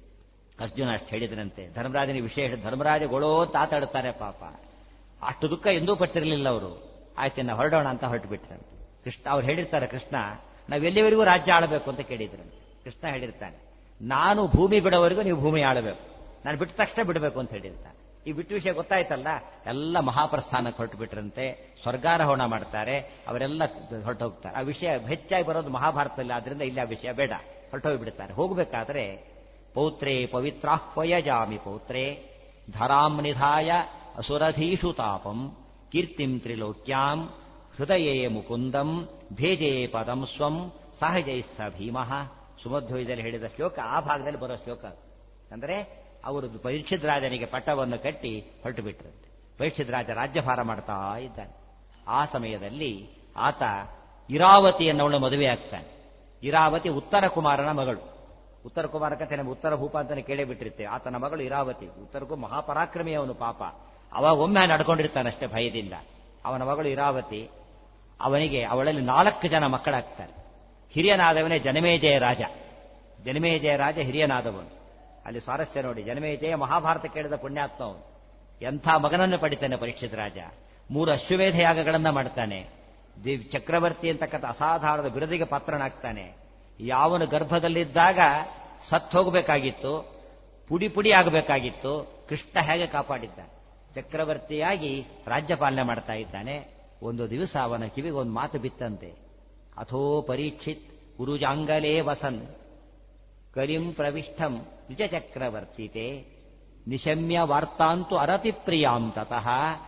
ಅರ್ಜುನ ಅಷ್ಟು ಹೇಳಿದನಂತೆ ಧರ್ಮರಾಜನಿಗೆ ವಿಶೇಷ ಧರ್ಮರಾಜಗಳೋ ತಾತಾಡುತ್ತಾರೆ ಪಾಪ ಅಷ್ಟು ದುಃಖ ಎಂದೂ ಪಟ್ಟಿರಲಿಲ್ಲ ಅವರು ಆಯ್ತು ಹೊರಡೋಣ ಅಂತ ಹೊರಟು ಬಿಟ್ರಂತೆ ಕೃಷ್ಣ ಅವ್ರು ಹೇಳಿರ್ತಾರೆ ಕೃಷ್ಣ ನಾವು ಎಲ್ಲಿವರೆಗೂ ರಾಜ್ಯ ಆಳಬೇಕು ಅಂತ ಕೇಳಿದ್ರಂತೆ ಕೃಷ್ಣ ಹೇಳಿರ್ತಾನೆ ನಾನು ಭೂಮಿ ಬಿಡೋವರೆಗೂ ನೀವು ಭೂಮಿ ಆಳಬೇಕು ನಾನು ಬಿಟ್ಟ ತಕ್ಷಣ ಬಿಡಬೇಕು ಅಂತ ಹೇಳಿರ್ತಾನೆ ಈ ಬಿಟ್ಟು ವಿಷಯ ಗೊತ್ತಾಯ್ತಲ್ಲ ಎಲ್ಲ ಮಹಾಪ್ರಸ್ಥಾನಕ್ಕೆ ಹೊರಟು ಬಿಟ್ರಂತೆ ಸ್ವರ್ಗಾರೋಹಣ ಮಾಡ್ತಾರೆ ಅವರೆಲ್ಲ ಹೊರಟು ಹೋಗ್ತಾರೆ ಆ ವಿಷಯ ಹೆಚ್ಚಾಗಿ ಬರೋದು ಮಹಾಭಾರತದಲ್ಲಿ ಆದ್ರಿಂದ ಇಲ್ಲಿ ಆ ವಿಷಯ ಬೇಡ ಹೊರಟೋಗಿ ಬಿಡ್ತಾರೆ ಹೋಗಬೇಕಾದ್ರೆ ಪೌತ್ರೇ ಪವಿತ್ರಾಹ್ವಯಜಾಮಿ ಪೌತ್ರೇ ಧರಾಂ ನಿಧಾಯ ಅಸುರಧೀಷು ತಾಪಂ ಕೀರ್ತಿಂ ತ್ರಿಲೋಕ್ಯಾಂ ಹೃದಯೇ ಮುಕುಂದಂ ಭೇಜೇ ಪದಂ ಸ್ವಂ ಸಹಜೈಸ್ಸ ಭೀಮಃ ಸುಮಧ್ವಯದಲ್ಲಿ ಹೇಳಿದ ಶ್ಲೋಕ ಆ ಭಾಗದಲ್ಲಿ ಬರೋ ಶ್ಲೋಕ ಅಂದರೆ ಅವರು ಪರೀಕ್ಷಿತ್ ರಾಜನಿಗೆ ಪಟ್ಟವನ್ನು ಕಟ್ಟಿ ಹೊರಟು ಬಿಟ್ರಂತೆ ಪರೀಕ್ಷಿತ್ ರಾಜ ರಾಜ್ಯಭಾರ ಮಾಡ್ತಾ ಇದ್ದಾನೆ ಆ ಸಮಯದಲ್ಲಿ ಆತ ಇರಾವತಿ ಅನ್ನವಳು ಮದುವೆ ಆಗ್ತಾನೆ ಇರಾವತಿ ಉತ್ತರ ಕುಮಾರನ ಮಗಳು ಉತ್ತರ ಕುಮಾರ ಕಥೆ ನಮಗೆ ಉತ್ತರ ಭೂಪ ಅಂತಾನೆ ಕೇಳೇ ಬಿಟ್ಟಿರ್ತೇವೆ ಆತನ ಮಗಳು ಇರಾವತಿ ಉತ್ತರಕ್ಕೂ ಮಹಾಪರಾಕ್ರಮಿ ಅವನು ಪಾಪ ಅವಾಗ ಒಮ್ಮೆ ನಡ್ಕೊಂಡಿರ್ತಾನಷ್ಟೇ ಭಯದಿಂದ ಅವನ ಮಗಳು ಇರಾವತಿ ಅವನಿಗೆ ಅವಳಲ್ಲಿ ನಾಲ್ಕು ಜನ ಮಕ್ಕಳಾಗ್ತಾರೆ ಹಿರಿಯನಾದವನೇ ಜನಮೇಜಯ ರಾಜ ಜನಮೇಜಯ ರಾಜ ಹಿರಿಯನಾದವನು ಅಲ್ಲಿ ಸ್ವಾರಸ್ಯ ನೋಡಿ ಜನಮೇಜಯ ಮಹಾಭಾರತ ಕೇಳಿದ ಪುಣ್ಯಾತ್ಮ ಅವನು ಎಂಥ ಮಗನನ್ನು ಪಡಿತಾನೆ ಪರೀಕ್ಷಿತ ರಾಜ ಮೂರು ಅಶ್ವಮೇಧ ಯಾಗಗಳನ್ನ ಮಾಡ್ತಾನೆ ದಿವ್ ಚಕ್ರವರ್ತಿ ಅಂತಕ್ಕಂಥ ಅಸಾಧಾರಣದ ಬಿರುದಿಗೆ ಪಾತ್ರನಾಗ್ತಾನೆ ಯಾವನು ಗರ್ಭದಲ್ಲಿದ್ದಾಗ ಸತ್ತು ಹೋಗಬೇಕಾಗಿತ್ತು ಪುಡಿ ಪುಡಿ ಆಗಬೇಕಾಗಿತ್ತು ಕೃಷ್ಣ ಹೇಗೆ ಕಾಪಾಡಿದ್ದಾನೆ ಚಕ್ರವರ್ತಿಯಾಗಿ ರಾಜ್ಯ ಪಾಲನೆ ಮಾಡ್ತಾ ಇದ್ದಾನೆ ಒಂದು ದಿವಸ ಅವನ ಕಿವಿಗೆ ಒಂದು ಮಾತು ಬಿತ್ತಂತೆ ಅಥೋ ಪರೀಕ್ಷಿತ್ ಉರುಜಾಂಗಲೇ ವಸನ್ ಕಲಿಂ ಪ್ರವಿಷ್ಠಂ ನಿಜ ಚಕ್ರವರ್ತಿತೆ ನಿಶಮ್ಯ ವಾರ್ತಾಂತು ಅರತಿ ಪ್ರಿಯಾಂ ತತಃ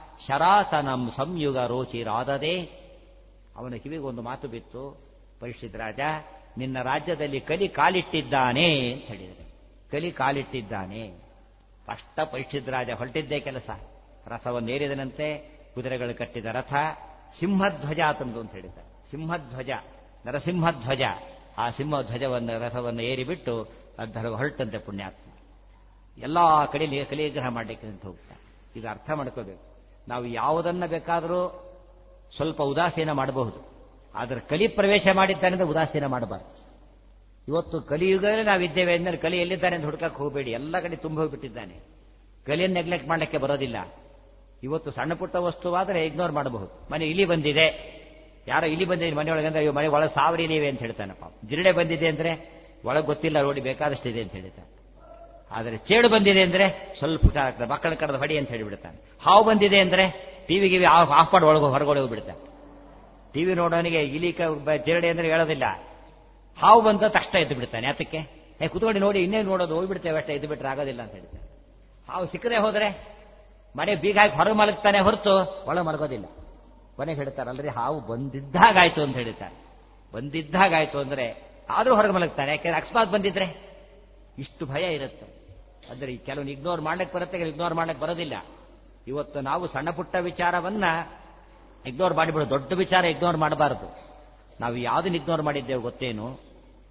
ಶರಾಸನಂ ಸಂಯುಗ ರೋಚಿರಾದದೆ ಅವನ ಕಿವಿಗೆ ಒಂದು ಮಾತು ಬಿತ್ತು ಪರಿಷತ್ ರಾಜ ನಿನ್ನ ರಾಜ್ಯದಲ್ಲಿ ಕಲಿ ಕಾಲಿಟ್ಟಿದ್ದಾನೆ ಅಂತ ಹೇಳಿದರೆ ಕಲಿ ಕಾಲಿಟ್ಟಿದ್ದಾನೆ ಅಷ್ಟ ಪರಿಷತ್ ರಾಜ ಹೊರಟಿದ್ದೇ ಕೆಲಸ ರಥವನ್ನೇರಿದನಂತೆ ಕುದುರೆಗಳು ಕಟ್ಟಿದ ರಥ ಸಿಂಹಧ್ವಜ ತಂದು ಅಂತ ಹೇಳಿದ್ದಾರೆ ಸಿಂಹಧ್ವಜ ನರಸಿಂಹಧ್ವಜ ಆ ಸಿಂಹಧ್ವಜವನ್ನು ರಥವನ್ನು ಏರಿಬಿಟ್ಟು ಅದ್ರ ಹೊರಟಂತೆ ಪುಣ್ಯಾತ್ಮ ಎಲ್ಲಾ ಕಡೆ ಕಲಿಗ್ರಹ ಮಾಡಲಿಕ್ಕೆ ಅಂತ ಹೋಗ್ತಾರೆ ಇದು ಅರ್ಥ ಮಾಡ್ಕೋಬೇಕು ನಾವು ಯಾವುದನ್ನ ಬೇಕಾದರೂ ಸ್ವಲ್ಪ ಉದಾಸೀನ ಮಾಡಬಹುದು ಆದರೆ ಕಲಿ ಪ್ರವೇಶ ಮಾಡಿದ್ದಾನೆ ಉದಾಸೀನ ಮಾಡಬಾರ್ದು ಇವತ್ತು ಕಲಿಯುಗದಲ್ಲಿ ನಾವಿದ್ದೇವೆ ಅಂದರೆ ಕಲಿ ಎಲ್ಲಿದ್ದಾನೆ ಅಂತ ಹುಡುಕಕ್ಕೆ ಹೋಗಬೇಡಿ ಎಲ್ಲ ಕಡೆ ತುಂಬ ಹೋಗ್ಬಿಟ್ಟಿದ್ದಾನೆ ಕಲಿಯನ್ನು ನೆಗ್ಲೆಕ್ಟ್ ಮಾಡಲಿಕ್ಕೆ ಬರೋದಿಲ್ಲ ಇವತ್ತು ಸಣ್ಣ ಪುಟ್ಟ ವಸ್ತುವಾದರೆ ಇಗ್ನೋರ್ ಮಾಡಬಹುದು ಮನೆ ಇಲಿ ಬಂದಿದೆ ಯಾರೋ ಇಲಿ ಬಂದಿದೆ ಮನೆಯೊಳಗೆ ಅಂದ್ರೆ ಅಯ್ಯೋ ಮನೆ ಒಳಗೆ ಸಾವಿರ ಇಲಿವೆ ಅಂತ ಹೇಳ್ತಾನಪ್ಪ ಜಿರಡೆ ಬಂದಿದೆ ಅಂದ್ರೆ ಒಳಗೆ ಗೊತ್ತಿಲ್ಲ ನೋಡಿ ಬೇಕಾದಷ್ಟಿದೆ ಅಂತ ಹೇಳ್ತಾನೆ ಆದರೆ ಚೇಡು ಬಂದಿದೆ ಅಂದ್ರೆ ಸ್ವಲ್ಪ ಹುಷಾರಾಗ್ತದೆ ಮಕ್ಕಳ ಕಡದ ಹೊಡಿ ಅಂತ ಹೇಳಿಬಿಡ್ತಾನೆ ಹಾವು ಬಂದಿದೆ ಅಂದ್ರೆ ಟಿವಿಗೆ ಆಫ್ ಆಫ್ ಮಾಡಿ ಒಳಗೆ ಹೊರಗಡೆ ಹೋಗ್ಬಿಡ್ತಾನೆ ಟಿವಿ ನೋಡೋನಿಗೆ ಇಲಿ ಜಿರಡೆ ಅಂದ್ರೆ ಹೇಳೋದಿಲ್ಲ ಹಾವು ಬಂದ ತಕ್ಷಣ ಎದ್ದು ಬಿಡ್ತಾನೆ ಅದಕ್ಕೆ ಹೇ ಕುತ್ಕೊಂಡು ನೋಡಿ ಇನ್ನೇನು ನೋಡೋದು ಹೋಗ್ಬಿಡ್ತೇವೆ ಅಷ್ಟೇ ಎದ್ದು ಬಿಟ್ರೆ ಆಗೋದಿಲ್ಲ ಅಂತ ಹೇಳ್ತಾನೆ ಹಾವು ಸಿಕ್ಕದೆ ಹೋದ್ರೆ ಮನೆ ಬೀಗ ಹಾಕಿ ಹೊರಗೆ ಮಲಗ್ತಾನೆ ಹೊರತು ಒಳಗೆ ಮಲಗೋದಿಲ್ಲ ಕೊನೆಗೆ ಹೇಳ್ತಾರಲ್ರಿ ಹಾವು ಬಂದಿದ್ದಾಗಾಯ್ತು ಅಂತ ಹೇಳ್ತಾರೆ ಬಂದಿದ್ದಾಗಾಯ್ತು ಅಂದ್ರೆ ಆದ್ರೂ ಹೊರಗೆ ಮಲಗ್ತಾನೆ ಯಾಕೆಂದ್ರೆ ಅಕಸ್ಮಾತ್ ಬಂದಿದ್ರೆ ಇಷ್ಟು ಭಯ ಇರುತ್ತೆ ಅಂದ್ರೆ ಕೆಲವು ಇಗ್ನೋರ್ ಮಾಡ್ಲಿಕ್ಕೆ ಬರುತ್ತೆ ಕೆಲವು ಇಗ್ನೋರ್ ಮಾಡ್ಲಿಕ್ಕೆ ಬರೋದಿಲ್ಲ ಇವತ್ತು ನಾವು ಸಣ್ಣ ಪುಟ್ಟ ವಿಚಾರವನ್ನ ಇಗ್ನೋರ್ ಮಾಡಿಬಿಡು ದೊಡ್ಡ ವಿಚಾರ ಇಗ್ನೋರ್ ಮಾಡಬಾರದು ನಾವು ಯಾವುದನ್ನ ಇಗ್ನೋರ್ ಮಾಡಿದ್ದೇವೆ ಗೊತ್ತೇನು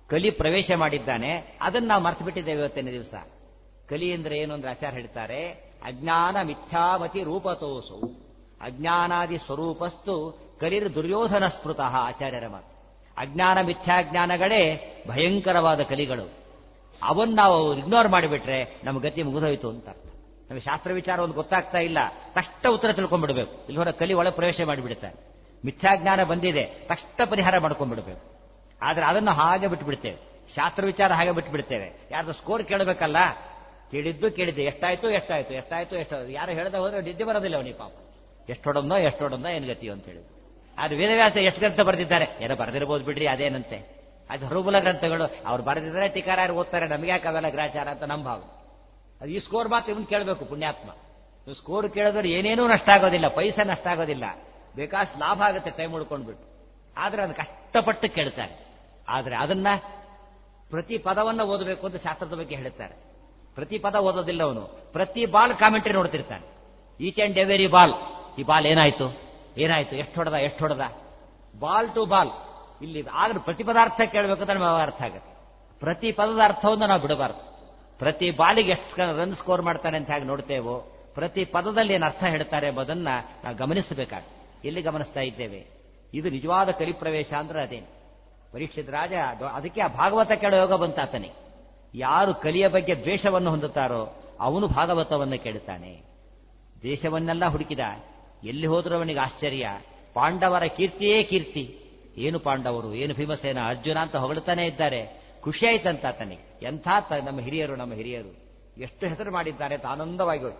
ಕಲಿ ಪ್ರವೇಶ ಮಾಡಿದ್ದಾನೆ ಅದನ್ನ ನಾವು ಮರ್ತು ಬಿಟ್ಟಿದ್ದೇವೆ ಇವತ್ತಿನ ದಿವಸ ಕಲಿ ಅಂದ್ರೆ ಏನು ಅಂದ್ರೆ ಆಚಾರ ಹೇಳ್ತಾರೆ ಅಜ್ಞಾನ ಮಿಥ್ಯಾಮತಿ ರೂಪತೋಸು ಅಜ್ಞಾನಾದಿ ಸ್ವರೂಪಸ್ತು ಕಲಿರ್ ದುರ್ಯೋಧನ ಸ್ಮೃತಃ ಆಚಾರ್ಯರ ಮಾತು ಅಜ್ಞಾನ ಮಿಥ್ಯಾಜ್ಞಾನಗಳೇ ಭಯಂಕರವಾದ ಕಲಿಗಳು ಅವನ್ನ ನಾವು ಇಗ್ನೋರ್ ಮಾಡಿಬಿಟ್ರೆ ನಮ್ಮ ಗತಿ ಮುಗಿದೋಯ್ತು ಅಂತ ಅರ್ಥ ನಮಗೆ ಶಾಸ್ತ್ರ ವಿಚಾರ ಒಂದು ಗೊತ್ತಾಗ್ತಾ ಇಲ್ಲ ತಕ್ಷಣ ಉತ್ತರ ತಿಳ್ಕೊಂಡ್ಬಿಡ್ಬೇಕು ಇಲ್ಲಿ ಹೊರ ಕಲಿ ಒಳ ಪ್ರವೇಶ ಮಾಡಿಬಿಡ್ತಾರೆ ಮಿಥ್ಯಾಜ್ಞಾನ ಬಂದಿದೆ ತಕ್ಷಣ ಪರಿಹಾರ ಮಾಡ್ಕೊಂಡ್ಬಿಡ್ಬೇಕು ಆದ್ರೆ ಅದನ್ನು ಹಾಗೆ ಬಿಟ್ಬಿಡ್ತೇವೆ ಶಾಸ್ತ್ರ ವಿಚಾರ ಹಾಗೆ ಬಿಟ್ಬಿಡ್ತೇವೆ ಯಾರ್ದು ಸ್ಕೋರ್ ಕೇಳಬೇಕಲ್ಲ ಕೇಳಿದ್ದು ಕೇಳಿದ್ದೆ ಎಷ್ಟಾಯ್ತು ಎಷ್ಟಾಯ್ತು ಎಷ್ಟಾಯ್ತು ಎಷ್ಟು ಯಾರು ಹೇಳ್ದ ಹೋದ್ರೆ ನಿದ್ದೆ ಬರೋದಿಲ್ಲ ಅವನಿಗೆ ಪಾಪ ಎಷ್ಟು ಹೊಡಂದೋ ಎಷ್ಟು ಹೊಡಂದೋ ಏನು ಗತಿಯೋ ಅಂತ ಹೇಳಿ ಆದ್ರೆ ವೇದವ್ಯಾಸ ಎಷ್ಟು ಗ್ರಂಥ ಬರೆದಿದ್ದಾರೆ ಏನೋ ಬರೆದಿರ್ಬೋದು ಬಿಡ್ರಿ ಅದೇನಂತೆ ಅದು ಹರುಬುಲ ಗ್ರಂಥಗಳು ಅವ್ರು ಬರೆದಿದ್ದಾರೆ ಟೀಕಾರಾರು ಓದ್ತಾರೆ ನಮಗೆ ಯಾಕೆ ಅವೆಲ್ಲ ಗ್ರಾಚಾರ ಅಂತ ನಮ್ಮ ಭಾವನೆ ಅದು ಈ ಸ್ಕೋರ್ ಮಾತ್ರ ಇವನು ಕೇಳಬೇಕು ಪುಣ್ಯಾತ್ಮ ನೀವು ಸ್ಕೋರ್ ಕೇಳಿದ್ರೆ ಏನೇನೂ ನಷ್ಟ ಆಗೋದಿಲ್ಲ ಪೈಸೆ ನಷ್ಟ ಆಗೋದಿಲ್ಲ ಬೇಕಾಷ್ಟು ಲಾಭ ಆಗುತ್ತೆ ಟೈಮ್ ಉಳ್ಕೊಂಡ್ಬಿಟ್ಟು ಆದ್ರೆ ಅದು ಕಷ್ಟಪಟ್ಟು ಕೇಳ್ತಾರೆ ಆದ್ರೆ ಅದನ್ನ ಪ್ರತಿ ಪದವನ್ನ ಓದಬೇಕು ಅಂತ ಶಾಸ್ತ್ರದ ಬಗ್ಗೆ ಹೇಳ್ತಾರೆ ಪ್ರತಿ ಪದ ಓದೋದಿಲ್ಲ ಅವನು ಪ್ರತಿ ಬಾಲ್ ಕಾಮೆಂಟ್ರಿ ನೋಡ್ತಿರ್ತಾನೆ ಈಚ್ ಅಂಡ್ ಎವೆರಿ ಬಾಲ್ ಈ ಬಾಲ್ ಏನಾಯ್ತು ಏನಾಯ್ತು ಎಷ್ಟು ಹೊಡೆದ ಎಷ್ಟು ಹೊಡೆದ ಬಾಲ್ ಟು ಬಾಲ್ ಇಲ್ಲಿ ಆದ್ರೆ ಪ್ರತಿ ಪದಾರ್ಥ ಕೇಳಬೇಕಂದ್ರೆ ನಮಗೆ ಅರ್ಥ ಆಗುತ್ತೆ ಪ್ರತಿ ಪದದ ಅರ್ಥವನ್ನು ನಾವು ಬಿಡಬಾರ್ದು ಪ್ರತಿ ಬಾಲಿಗೆ ಎಷ್ಟು ರನ್ ಸ್ಕೋರ್ ಮಾಡ್ತಾನೆ ಅಂತ ಹೇಗೆ ನೋಡ್ತೇವೋ ಪ್ರತಿ ಪದದಲ್ಲಿ ಏನು ಅರ್ಥ ಹೇಳ್ತಾರೆ ಎಂಬುದನ್ನ ನಾವು ಗಮನಿಸಬೇಕಾಗ್ತದೆ ಎಲ್ಲಿ ಗಮನಿಸ್ತಾ ಇದ್ದೇವೆ ಇದು ನಿಜವಾದ ಕಲಿಪ್ರವೇಶ ಅಂದ್ರೆ ಅದೇನು ಪರೀಕ್ಷಿತ ರಾಜ ಅದಕ್ಕೆ ಆ ಭಾಗವತ ಕೇಳೋ ಯೋಗ ಬಂತ ಆತನಿಗೆ ಯಾರು ಕಲಿಯ ಬಗ್ಗೆ ದ್ವೇಷವನ್ನು ಹೊಂದುತ್ತಾರೋ ಅವನು ಭಾಗವತವನ್ನು ಕೇಳುತ್ತಾನೆ ದೇಶವನ್ನೆಲ್ಲ ಹುಡುಕಿದ ಎಲ್ಲಿ ಹೋದ್ರೂ ಅವನಿಗೆ ಆಶ್ಚರ್ಯ ಪಾಂಡವರ ಕೀರ್ತಿಯೇ ಕೀರ್ತಿ ಏನು ಪಾಂಡವರು ಏನು ಭೀಮಸೇನ ಅರ್ಜುನ ಅಂತ ಹೊಗಳ್ತಾನೆ ಇದ್ದಾರೆ ಖುಷಿ ಆಯ್ತಂತ ಆತನಿಗೆ ಎಂಥ ನಮ್ಮ ಹಿರಿಯರು ನಮ್ಮ ಹಿರಿಯರು ಎಷ್ಟು ಹೆಸರು ಮಾಡಿದ್ದಾರೆ ಅಂತ ಆನಂದವಾಗಿ ಹೋಯ್ತು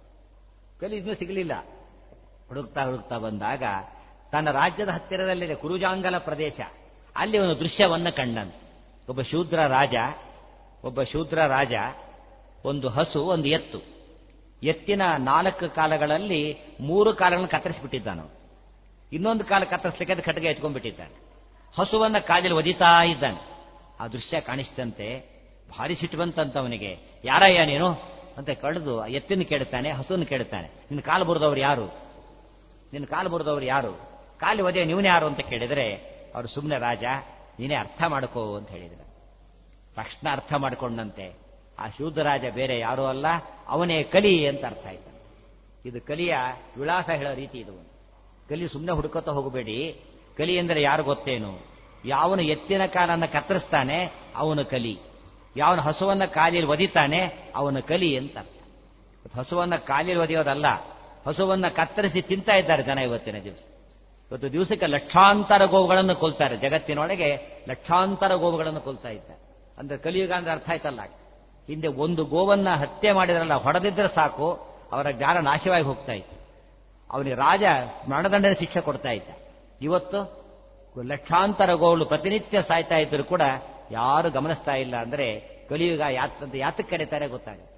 ಕಲಿ ಇನ್ನೂ ಸಿಗಲಿಲ್ಲ ಹುಡುಕ್ತಾ ಹುಡುಕ್ತಾ ಬಂದಾಗ ತನ್ನ ರಾಜ್ಯದ ಹತ್ತಿರದಲ್ಲಿದೆ ಕುರುಜಾಂಗಲ ಪ್ರದೇಶ ಅಲ್ಲಿ ಒಂದು ದೃಶ್ಯವನ್ನ ಕಂಡನು ಒಬ್ಬ ಶೂದ್ರ ರಾಜ ಒಬ್ಬ ಶೂದ್ರ ರಾಜ ಒಂದು ಹಸು ಒಂದು ಎತ್ತು ಎತ್ತಿನ ನಾಲ್ಕು ಕಾಲಗಳಲ್ಲಿ ಮೂರು ಕಾಲಗಳನ್ನು ಕತ್ತರಿಸಿಬಿಟ್ಟಿದ್ದಾನು ಇನ್ನೊಂದು ಕಾಲ ಕತ್ತರಿಸಲಿಕ್ಕೆ ಅದು ಕಟ್ಟಿಗೆ ಎತ್ಕೊಂಡ್ಬಿಟ್ಟಿದ್ದಾನೆ ಹಸುವನ್ನ ಕಾಲಲ್ಲಿ ಒದಿತಾ ಇದ್ದಾನೆ ಆ ದೃಶ್ಯ ಕಾಣಿಸ್ತಂತೆ ಭಾರಿ ಸಿಟ್ಟು ಬಂತಂತ ಅವನಿಗೆ ಯಾರಯ್ಯ ನೀನು ಅಂತ ಕಳೆದು ಎತ್ತಿನ ಕೇಳುತ್ತಾನೆ ಹಸುವನ್ನು ಕೇಳುತ್ತಾನೆ ನಿನ್ನ ಕಾಲು ಬುರಿದವ್ರು ಯಾರು ನಿನ್ನ ಕಾಲು ಬುರಿದವ್ರು ಯಾರು ಕಾಲಿ ಒದೆ ನೀವನೇ ಯಾರು ಅಂತ ಕೇಳಿದರೆ ಅವರು ಸುಮ್ಮನೆ ರಾಜ ನೀನೇ ಅರ್ಥ ಮಾಡ್ಕೋ ಅಂತ ಹೇಳಿದ್ರು ತಕ್ಷಣ ಅರ್ಥ ಮಾಡಿಕೊಂಡಂತೆ ಆ ಶೂದ್ರರಾಜ ಬೇರೆ ಯಾರೂ ಅಲ್ಲ ಅವನೇ ಕಲಿ ಅಂತ ಅರ್ಥ ಆಯ್ತು ಇದು ಕಲಿಯ ವಿಳಾಸ ಹೇಳೋ ರೀತಿ ಇದು ಕಲಿ ಸುಮ್ಮನೆ ಹುಡುಕೋತಾ ಹೋಗಬೇಡಿ ಕಲಿ ಅಂದರೆ ಯಾರು ಗೊತ್ತೇನು ಯಾವನು ಎತ್ತಿನ ಕಾಲನ್ನ ಕತ್ತರಿಸ್ತಾನೆ ಅವನು ಕಲಿ ಯಾವನು ಹಸುವನ್ನ ಕಾಲಿಯಲ್ಲಿ ಒದಿತಾನೆ ಅವನು ಕಲಿ ಅಂತ ಅರ್ಥ ಹಸುವನ್ನ ಕಾಲಿಯಲ್ಲಿ ಒದೆಯೋದಲ್ಲ ಹಸುವನ್ನ ಕತ್ತರಿಸಿ ತಿಂತಾ ಇದ್ದಾರೆ ಜನ ಇವತ್ತಿನ ದಿವಸ ಇವತ್ತು ದಿವಸಕ್ಕೆ ಲಕ್ಷಾಂತರ ಗೋವುಗಳನ್ನು ಕೊಲ್ತಾರೆ ಜಗತ್ತಿನೊಳಗೆ ಲಕ್ಷಾಂತರ ಗೋವುಗಳನ್ನು ಕೊಲ್ತಾ ಇದ್ದಾರೆ ಅಂದ್ರೆ ಕಲಿಯುಗ ಅಂದ್ರೆ ಅರ್ಥ ಆಯ್ತಲ್ಲ ಹಿಂದೆ ಒಂದು ಗೋವನ್ನ ಹತ್ಯೆ ಮಾಡಿದ್ರಲ್ಲ ಹೊಡೆದಿದ್ರೆ ಸಾಕು ಅವರ ಜ್ಞಾನ ನಾಶವಾಗಿ ಹೋಗ್ತಾ ಇತ್ತು ಅವನಿಗೆ ರಾಜ ಮರಣದಂಡನ ಶಿಕ್ಷೆ ಕೊಡ್ತಾ ಇದ್ದ ಇವತ್ತು ಲಕ್ಷಾಂತರ ಗೋಗಳು ಪ್ರತಿನಿತ್ಯ ಸಾಯ್ತಾ ಇದ್ರು ಕೂಡ ಯಾರು ಗಮನಿಸ್ತಾ ಇಲ್ಲ ಅಂದ್ರೆ ಕಲಿಯುಗ ಯಾತ್ ಯಾತಕ್ಕೆ ಕರೀತಾರೆ ಗೊತ್ತಾಗುತ್ತೆ